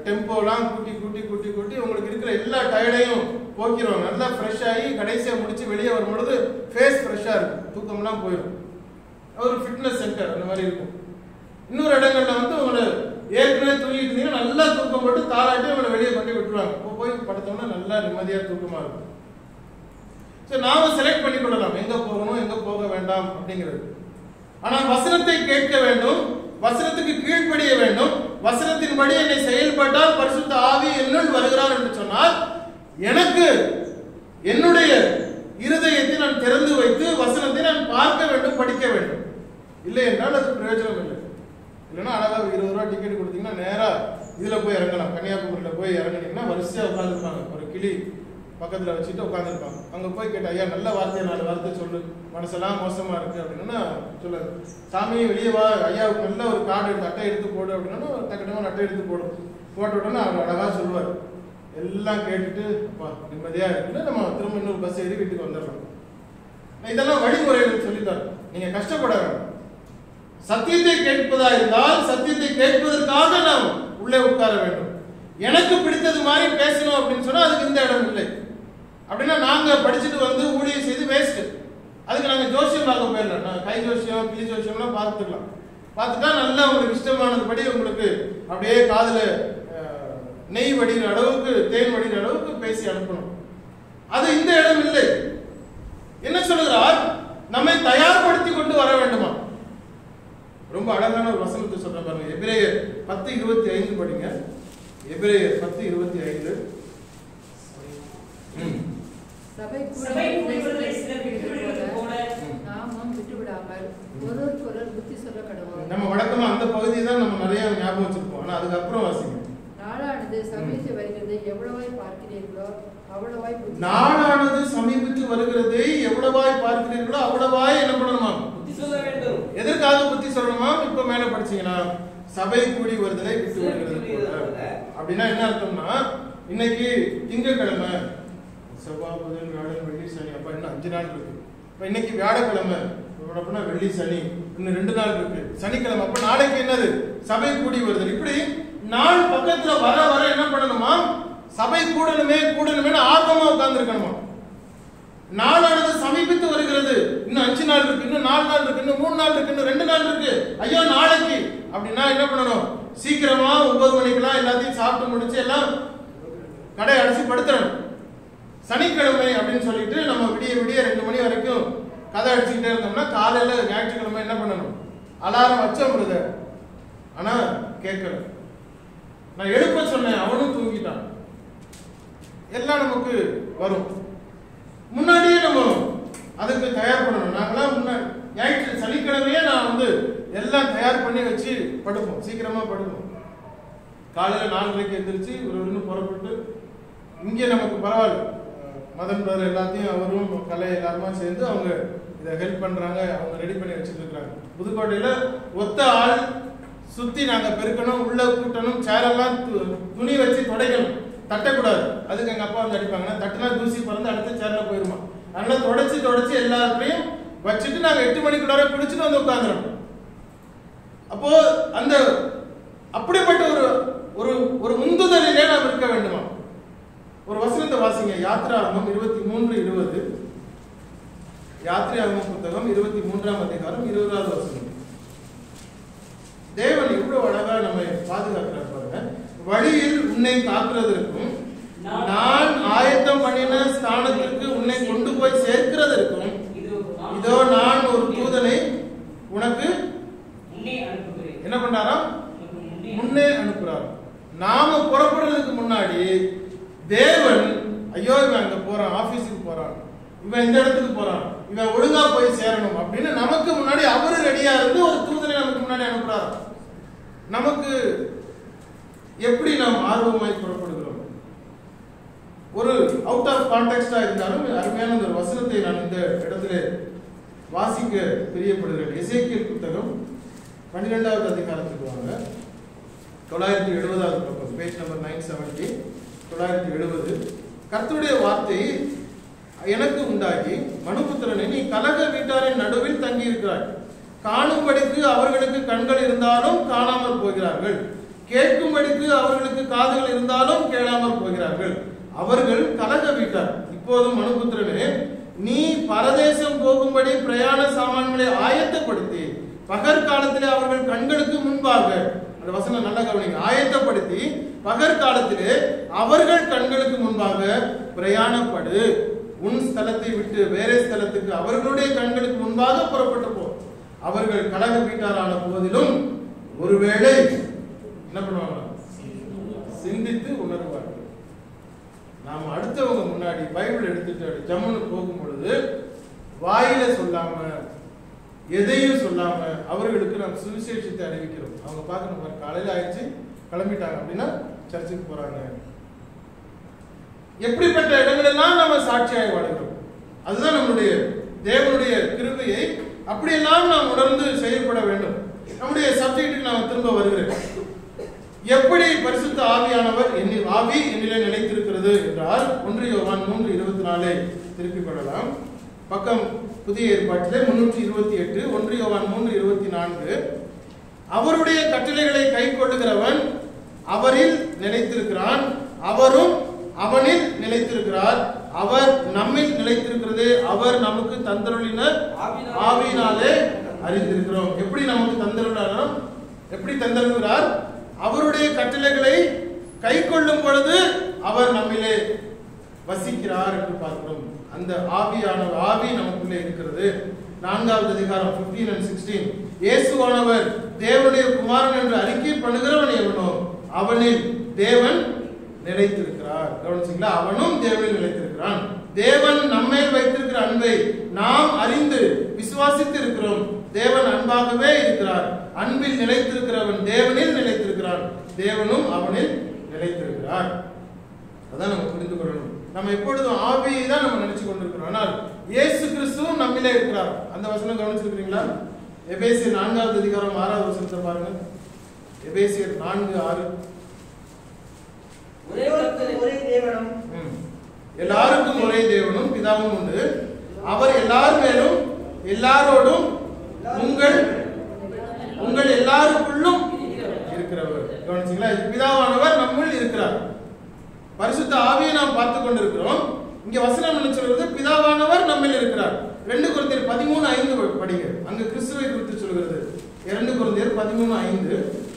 டெம்போலாம் கூட்டி கூட்டி கூட்டி கூட்டி உங்களுக்கு இருக்கிற எல்லா டயர்டையும் போக்கிடுவாங்க நல்லா ஃப்ரெஷ் ஆகி கடைசியாக முடிச்சு வெளியே வரும்பொழுது ஃபேஸ் ஃப்ரெஷ்ஷாக இருக்கும் தூக்கம்லாம் போயிடும் ஒரு ஃபிட்னஸ் சென்டர் அந்த மாதிரி இருக்கும் இன்னொரு இடங்கள்ல வந்து உங்களை ஏற்கனவே தூங்கிட்டு இருந்தீங்கன்னா நல்லா தூக்கம் போட்டு தாளாட்டி உங்களை வெளியே கொண்டு விட்டுருவாங்க இப்போ போய் படுத்தோம்னா நல்லா நிம்மதியாக தூக்கமா இருக்கும் ஸோ நாம செலக்ட் பண்ணி கொள்ளலாம் எங்க போகணும் எங்க போக வேண்டாம் அப்படிங்கிறது ஆனால் வசனத்தை கேட்க வேண்டும் வசனத்துக்கு கீழ்ப்படிய வேண்டும் வசனத்தின்படி என்னை செயல்பட்டால் பரிசுத்த ஆவி என்னுள் வருகிறார் என்று சொன்னால் எனக்கு என்னுடைய இருதயத்தை நான் திறந்து வைத்து வசனத்தை நான் பார்க்க வேண்டும் படிக்க வேண்டும் இல்லை என்றால் அது பிரயோஜனம் இல்லை இல்லைன்னா அழகா இருபது ரூபா டிக்கெட் கொடுத்தீங்கன்னா நேரா இதுல போய் இறங்கலாம் கன்னியாகுமரியில போய் இறங்குனீங்கன்னா வரிசையா உட்காந்துருப்பாங்க ஒரு கிளி பக்கத்துல வச்சுட்டு உட்காந்துருப்பாங்க அங்க போய் கேட்ட ஐயா நல்ல வார்த்தை நாலு வார்த்தை சொல்லு மனசெல்லாம் மோசமா இருக்கு அப்படின்னா சொல்லுங்க சாமி வெளியே வா ஐயாவுக்கு நல்ல ஒரு கார்டு எடுத்து அட்டை எடுத்து போடு அப்படின்னா டக்கு டக்குனு அட்டை எடுத்து போடும் போட்ட உடனே அவர் அழகா சொல்லுவார் எல்லாம் கேட்டுட்டு அப்பா நிம்மதியா இருக்குன்னு நம்ம திரும்ப இன்னொரு பஸ் ஏறி வீட்டுக்கு வந்துடலாம் நான் இதெல்லாம் வழிமுறைகள் சொல்லித்தரேன் நீங்க கஷ்டப்பட வேண்டாம் சத்தியத்தை கேட்பதா இருந்தால் சத்தியத்தை கேட்பதற்காக நாம் உள்ளே உட்கார வேண்டும் எனக்கு பிடித்தது மாதிரி பேசணும் அப்படின்னு சொன்னா அதுக்கு இந்த இடம் இல்லை அப்படின்னா நாங்க படிச்சுட்டு வந்து ஊழியம் செய்து வேஸ்ட் அதுக்கு நாங்க ஜோசியம் பார்க்க போயிடல நான் கை ஜோசியம் கிளி ஜோசியம்லாம் பார்த்துக்கலாம் பார்த்துட்டா நல்லா உங்களுக்கு இஷ்டமானதுபடி உங்களுக்கு அப்படியே காதுல அஹ், நெய் வடிகிற அளவுக்கு தேன் வடிகிற அளவுக்கு பேசி அனுப்பணும் அது இந்த இடம் இல்லை என்ன சொல்லுகிறார் நம்மை தயார்படுத்தி கொண்டு வர வேண்டுமா ரொம்ப அழகான ஒரு வசனத்தை சொல்ற பாருங்க எபிரேயர் பத்து இருபத்தி ஐந்து படிங்க எபிரேயர் பத்து இருபத்தி ஐந்து ம். சபை சபை கூடுவதை சிலர் விட்டுவிடுவது போல நாமும் விட்டுவிடாமல் ஒருவருக்கு ஒருவர் புத்தி சொல்ல கடவோம் நம்ம வழக்கமா அந்த பகுதியை தான் நம்ம நிறைய ஞாபகம் வச்சிருப்போம் ஆனா அதுக்கப்புறம் வாசிங்க நாளானது சமயத்து வருகிறது எவ்வளவாய் பார்க்கிறீர்களோ அவ்வளவாய் புத்தி நாளானது சமீபித்து வருகிறதை எவ்வளவாய் பார்க்கிறீர்களோ அவ்வளவாய் என்ன பண்ணணுமா புத்தி சொல்ல வேண்டும் எதற்காக புத்தி சொல்லணுமா இப்ப மேல படிச்சீங்கன்னா சபை கூடி வருதலை விட்டு வருகிறது போல அப்படின்னா என்ன அர்த்தம்னா இன்னைக்கு திங்கட்கிழமை செவ்வாய் புதன் வியாழன் வெள்ளி சனி அப்ப இன்னும் அஞ்சு நாள் இருக்கு இப்ப இன்னைக்கு வியாழக்கிழமை இப்ப அப்படின்னா வெள்ளி சனி இன்னும் ரெண்டு நாள் இருக்கு சனிக்கிழமை அப்ப நாளைக்கு என்னது சபை கூடி வருதல் இப்படி நாள் பக்கத்துல வர வர என்ன பண்ணணுமா சபை கூடணுமே கூடணுமே ஆர்வமா உட்கார்ந்து இருக்கணுமா நாளானது சமீபித்து வருகிறது இன்னும் அஞ்சு நாள் இருக்கு இன்னும் நாலு நாள் இருக்கு இன்னும் மூணு நாள் இருக்கு இன்னும் ரெண்டு நாள் இருக்கு ஐயோ நாளைக்கு அப்படின்னா என்ன பண்ணணும் சீக்கிரமா ஒன்பது மணிக்கெல்லாம் எல்லாத்தையும் சாப்பிட்டு முடிச்சு எல்லாம் கடை அடைச்சு படுத்துறணும் சனிக்கிழமை அப்படின்னு சொல்லிட்டு நம்ம விடிய விடிய ரெண்டு மணி வரைக்கும் கதை அடிச்சுக்கிட்டே இருந்தோம்னா காலையில ஞாயிற்றுக்கிழமை என்ன பண்ணணும் அலாரம் வச்சோம் பிரதர் ஆனா கேட்கல நான் எழுப்ப சொன்னேன் அவனும் தூங்கிட்டான் எல்லாம் நமக்கு வரும் முன்னாடியே நம்ம அதுக்கு தயார் பண்ணணும் நாங்களாம் முன்னாடி ஞாயிற்று சனிக்கிழமையே நான் வந்து எல்லாம் தயார் பண்ணி வச்சு படுப்போம் சீக்கிரமா படுப்போம் காலையில நாலரைக்கு எந்திரிச்சு ஒரு ஒன்று புறப்பட்டு இங்கே நமக்கு பரவாயில்ல அஹ் மதன் பிரதர் எல்லாத்தையும் அவரும் கலை எல்லாருமா சேர்ந்து அவங்க இதை ஹெல்ப் பண்றாங்க அவங்க ரெடி பண்ணி வச்சுட்டு இருக்காங்க புதுக்கோட்டையில ஒத்த ஆள் சுத்தி நாங்க பெருக்கணும் உள்ள கூட்டணும் சேரெல்லாம் து- துணி வச்சு துடைக்கணும் தட்டக்கூடாது அதுக்கு எங்க அப்பா வந்து அடிப்பாங்க தட்டுனா தூசி பறந்து அடுத்த சேர்ல போயிருமா அதனால தொடச்சி தொடச்சி எல்லாருக்கையும் வச்சுட்டு நாங்க எட்டு மணிக்குள்ளார குளிச்சுட்டு வந்து உட்காந்துறோம் அப்போ அந்த அப்படிப்பட்ட ஒரு ஒரு ஒரு உந்துதலிலே நாம் இருக்க வேண்டுமா ஒரு வசனத்தை வாசிங்க யாத்ராரம்பம் இருபத்தி மூன்று இருபது யாத்ராரம்பம் புத்தகம் இருபத்தி மூன்றாம் அதிகாரம் இருபதாவது வசனம் தேவன் எவ்வளவு அழகா நம்மை பாதுகாக்கிறார் பாருங்க வழியில் உன்னை காக்கிறதற்கும் நான் ஆயத்தம் பண்ணின ஸ்தானத்திற்கு உன்னை கொண்டு போய் சேர்க்கிறதற்கும் இது நான் இதோ நான் ஒரு தூதனை உனக்கு முன்னே அனுப்புகிறேன் என்ன பண்ணாராம் உனக்கு முன்னே முன்னே அனுப்புறார் நாம புறப்படுறதுக்கு முன்னாடி தேவன் ஐயோ இவன் அங்க போறான் ஆபீஸுக்கு போறான் இவன் இந்த இடத்துக்கு போறான் இவன் ஒழுங்கா போய் சேரணும் அப்படின்னு நமக்கு முன்னாடி அவரு ரெடியா இருந்து ஒரு தூதனை நமக்கு முன்னாடி அனுப்புறாரு நமக்கு எப்படி நாம் ஆர்வமாய் புறப்படுகிறோம் ஒரு அவுட் ஆஃப் கான்டெக்ஸ்டா இருந்தாலும் அருமையான இந்த ஒரு வசனத்தை நான் இந்த இடத்துல வாசிக்க பிரியப்படுகிறேன் எசேக்கியல் புத்தகம் பன்னிரெண்டாவது அதிகாரத்துக்கு வாங்க தொள்ளாயிரத்தி எழுபதாவது பக்கம் பேஜ் நம்பர் நைன் செவன்டி தொள்ளாயிரத்தி எழுபது கர்த்தருடைய வார்த்தை எனக்கு உண்டாகி மனுபுத்திரனே நீ கலக வீட்டாரின் நடுவில் தங்கி இருக்கிறாய் காணும்படிக்கு அவர்களுக்கு கண்கள் இருந்தாலும் காணாமல் போகிறார்கள் கேட்கும்படிக்கு அவர்களுக்கு காதுகள் இருந்தாலும் கேளாமல் போகிறார்கள் அவர்கள் கலக வீட்டார் இப்போதும் மனுபுத்திரனே நீ பரதேசம் போகும்படி பிரயாண சாமான்களை ஆயத்தப்படுத்தி பகற்காலத்திலே அவர்கள் கண்களுக்கு முன்பாக அந்த வசனம் நல்லா கவனிங்க ஆயத்தப்படுத்தி பகற்காலத்திலே அவர்கள் கண்களுக்கு முன்பாக பிரயாணப்படு உன் ஸ்தலத்தை விட்டு வேறே ஸ்தலத்துக்கு அவர்களுடைய கண்களுக்கு முன்பாக புறப்பட்டு போ அவர்கள் கலக வீட்டாரான போதிலும் ஒருவேளை என்ன பண்ணுவாங்க சிந்தித்து உணர்வார்கள் நாம் அடுத்தவங்க முன்னாடி பைபிள் எடுத்துட்டு அப்படி ஜம்முன்னு போகும் பொழுது வாயில சொல்லாம எதையும் சொல்லாம அவர்களுக்கு நாம் சுவிசேஷத்தை அறிவிக்கிறோம் அவங்க பார்க்கணும் பாரு காலையில ஆயிடுச்சு கிளம்பிட்டாங்க அப்படின்னா சர்ச்சுக்கு போறாங்க எப்படிப்பட்ட இடங்களெல்லாம் நம்ம சாட்சியாய் வாழ்கிறோம் அதுதான் நம்முடைய தேவனுடைய கிருபையை அப்படியெல்லாம் நாம் உணர்ந்து செயல்பட வேண்டும் நம்முடைய சப்ஜெக்ட்டுக்கு நான் திரும்ப வருகிறேன் எப்படி பரிசுத்த ஆவியானவர் என்னில் ஆவி என்னிலே நிலைத்திருக்கிறது என்றால் ஒன்று யோவான் மூன்று இருபத்தி நாலை திருப்பிக் கொள்ளலாம் பக்கம் புதிய ஏற்பாட்டிலே முன்னூற்றி இருபத்தி எட்டு ஒன்று யோவான் மூன்று இருபத்தி நான்கு அவருடைய கட்டளைகளை கை கொள்ளுகிறவன் அவரில் நிலைத்திருக்கிறான் அவரும் அவனில் நிலைத்திருக்கிறார் அவர் நம்மில் நிலைத்திருக்கிறது அவர் நமக்கு தந்தருளின ஆவியினாலே ஆவியினாலே அறிந்திருக்கிறோம் எப்படி நமக்கு தந்தருளாரம் எப்படி தந்தருகிறார் அவருடைய கட்டளைகளை கை கொள்ளும் பொழுது அவர் நம்மிலே வசிக்கிறார் என்று பார்க்கிறோம் அந்த ஆவியான ஆவி நமக்குள்ளே இருக்கிறது நான்காவது அதிகாரம் 15 அண்ட் சிக்ஸ்டீன் இயேசுவானவர் தேவனுடைய குமாரன் என்று அறிக்கை பண்ணுகிறவன் எவனோ அவனில் தேவன் நிலைத்திருக்கிறார் கவனிச்சீங்களா அவனும் தேவனில் நிலைத்திருக்கிறான் தேவன் நம்மேல் வைத்திருக்கிற அன்பை நாம் அறிந்து விசுவாசித்து இருக்கிறோம் தேவன் அன்பாகவே இருக்கிறார் அன்பில் நிலைத்திருக்கிறவன் தேவனில் நிலைத்திருக்கிறான் தேவனும் அவனில் நிலைத்திருக்கிறார் அதான் நம்ம புரிந்து கொள்ளணும் நம்ம எப்பொழுதும் ஆவியை தான் நம்ம நினைச்சு கொண்டிருக்கிறோம் ஆனால் இயேசு கிறிஸ்துவும் நம்மிலே இருக்கிறார் அந்த வசனம் கவனிச்சிருக்கிறீங்களா எபேசியர் நான்காவது அதிகாரம் ஆறாவது வசனத்தை பாருங்க எபேசியர் நான்கு ஆறு ஒரே கர்த்தரே ஒரே தேவனும் ம். எல்லாருக்கும் ஒரே தேவனும் பிதாவும் உண்டு அவர் எல்லார் மேலும் எல்லாரோடும் உங்கள் உங்கள் எல்லாருக்குள்ளும் இருக்கிறவர் கவனிச்சீங்களா இது பிதாவானவர் நம்முள் இருக்கிறார் பரிசுத்த ஆவியை நாம் பார்த்து கொண்டிருக்கிறோம் இங்க வசனம் என்ன சொல்றது பிதாவானவர் நம்மில் இருக்கிறார் ரெண்டு குருந்தியர் பதிமூணு ஐந்து படிங்க அங்க கிறிஸ்துவை குறித்து சொல்கிறது இரண்டு குருந்தியர் பதிமூணு ஐந்து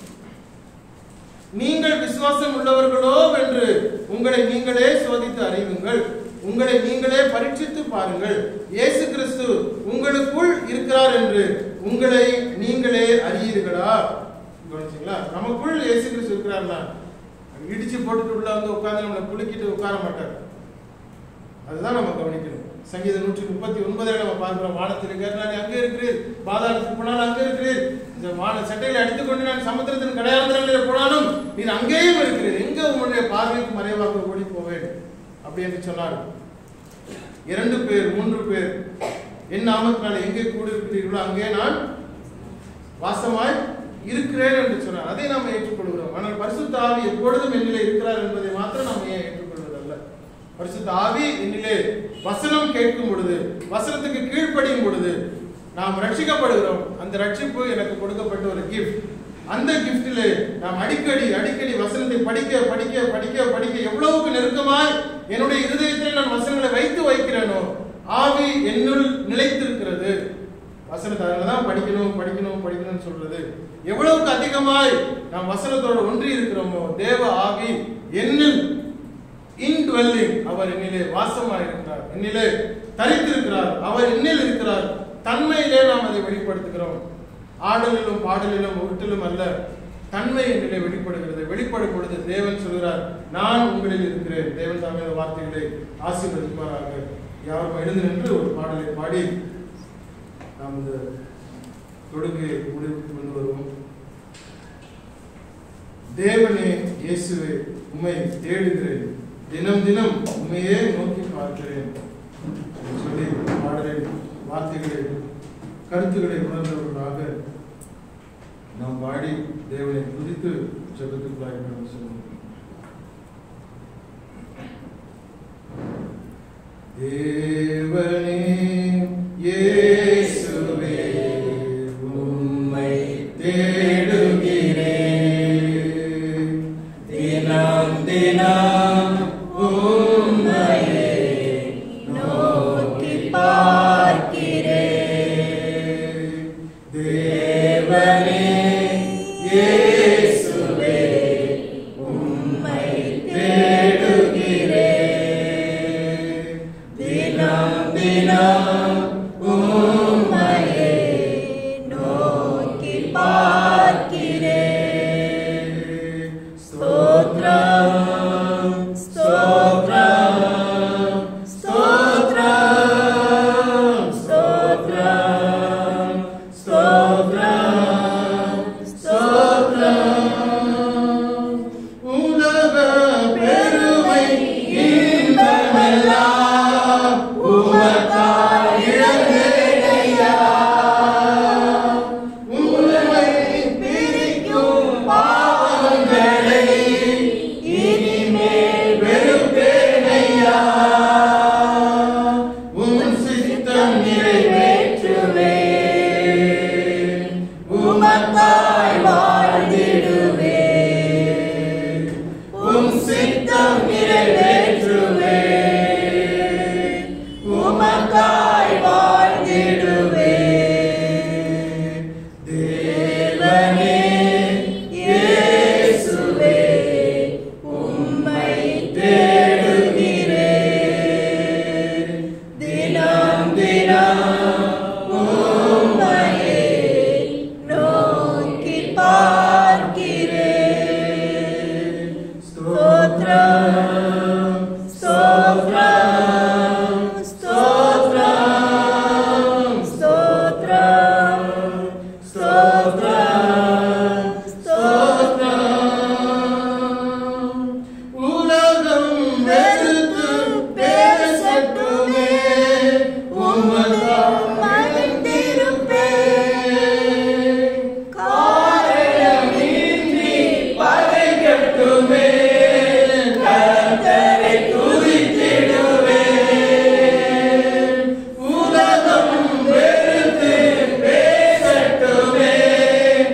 நீங்கள் விசுவாசம் உள்ளவர்களோ என்று உங்களை நீங்களே சோதித்து அறிவுங்கள் உங்களை நீங்களே பரீட்சித்து பாருங்கள் இயேசு கிறிஸ்து உங்களுக்குள் இருக்கிறார் என்று உங்களை நீங்களே அறியீர்களா கவனிச்சீங்களா நமக்குள் இயேசு கிறிஸ்து இருக்கிறார்னா இடிச்சு போட்டுட்டு உள்ள வந்து உட்கார்ந்து நம்மளை குலுக்கிட்டு உட்கார மாட்டார் அதுதான் நம்ம கவனிக்கணும் சங்கீதம் நூற்றி முப்பத்தி ஒன்பதில் நம்ம பார்க்கிறோம் வானத்தில் இருக்கிறார் நீ அங்கே இருக்கிறீர் பாதாளத்துக்கு போனாலும் அங்கே இருக்கிறீர் இந்த வான சட்டையில் அடித்துக்கொண்டு நான் சமுத்திரத்தின் கடையாளத்தில் போனாலும் நீர் அங்கேயும் இருக்கிறீர் எங்க உங்களுடைய பார்வைக்கு மறைவாக ஓடி போவேன் அப்படி என்று சொன்னார் இரண்டு பேர் மூன்று பேர் என் நாமத்தினால் எங்கே கூடியிருக்கிறீர்களோ அங்கே நான் வாசமாய் இருக்கிறேன் என்று சொன்னார் அதை நாம் ஏற்றுக்கொள்கிறோம் ஆனால் பரிசுத்த ஆவி எப்பொழுதும் என்னிலே இருக்கிறார் என்பதை மாத்திரம் நாம் ஏன் ஏற்றுக்கொள்வதல்ல பரிசுத்த ஆவி என்னிலே வசனம் கேட்கும் பொழுது வசனத்துக்கு கீழ்ப்படியும் பொழுது நாம் ரட்சிக்கப்படுகிறோம் அந்த ரட்சிப்பு எனக்கு கொடுக்கப்பட்ட ஒரு கிஃப்ட் அந்த கிஃப்டிலே நாம் அடிக்கடி அடிக்கடி வசனத்தை படிக்க படிக்க படிக்க படிக்க எவ்வளவுக்கு நெருக்கமாய் என்னுடைய இருதயத்தில் நான் வசனங்களை வைத்து வைக்கிறேனோ ஆவி என்னுள் நிலைத்திருக்கிறது வசனத்தை அதனால தான் படிக்கணும் படிக்கணும் படிக்கணும்னு சொல்றது எவ்வளவுக்கு அதிகமாய் நாம் வசனத்தோட ஒன்றி இருக்கிறோமோ தேவ ஆவி என்னில் இன்டுவெல்லிங் அவர் என்னிலே வாசமாய் இருக்கிறார் என்னிலே தரித்திருக்கிறார் அவர் என்னில் இருக்கிறார் தன்மையிலே நாம் அதை வெளிப்படுத்துகிறோம் ஆடலிலும் பாடலிலும் உருட்டிலும் அல்ல தன்மை என்னிலே வெளிப்படுகிறது வெளிப்படும் பொழுது தேவன் சொல்கிறார் நான் உங்களில் இருக்கிறேன் தேவன் தாமே இந்த வார்த்தைகளை ஆசீர்வதிப்பாராக யாரும் எழுந்து நின்று ஒரு பாடலை பாடி நாம் இந்த தொழுகையை முடிவுக்கு கொண்டு வருவோம் தேவனே இயேசுவே உம்மை தேடுகிறேன் தினம் தினம் உண்மையே நோக்கி பார்க்கிறேன் என்று சொல்லி பாடலின் வார்த்தைகளை கருத்துக்களை உணர்ந்தவர்களாக நாம் பாடி தேவனை துதித்து ஜெபத்துக்குள்ளாய் கடந்து செல்வோம் தேவனே இயேசுவே உம்மை தேடுகிறேன் உலகம் வெறுத்து பேசட்டுமே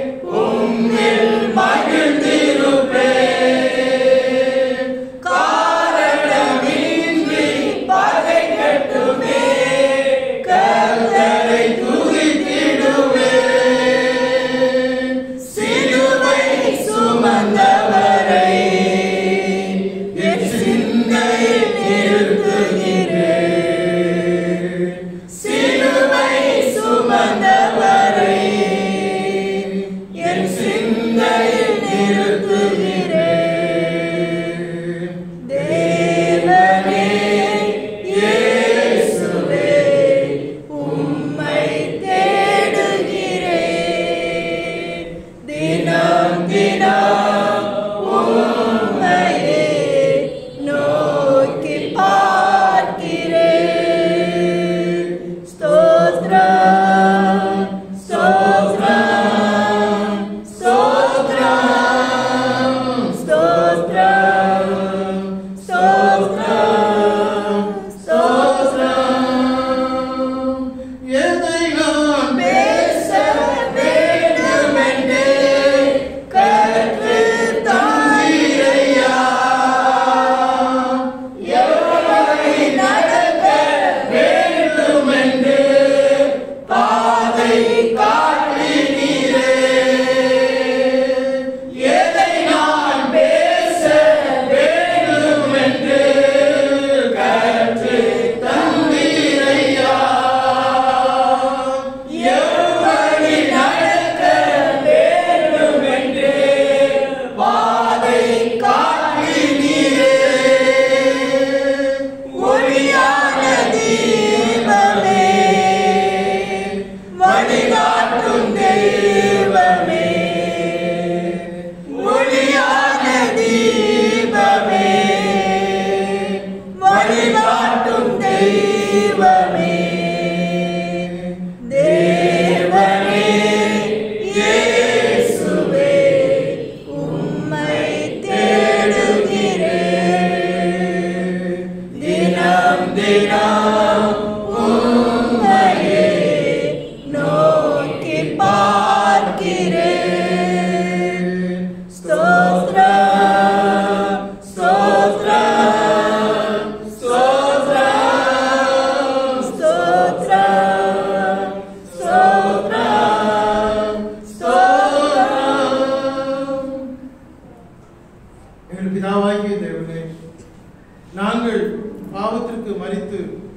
எங்கள் பிதாவாகிய தேவனே நாங்கள் பாவத்திற்கு மறித்து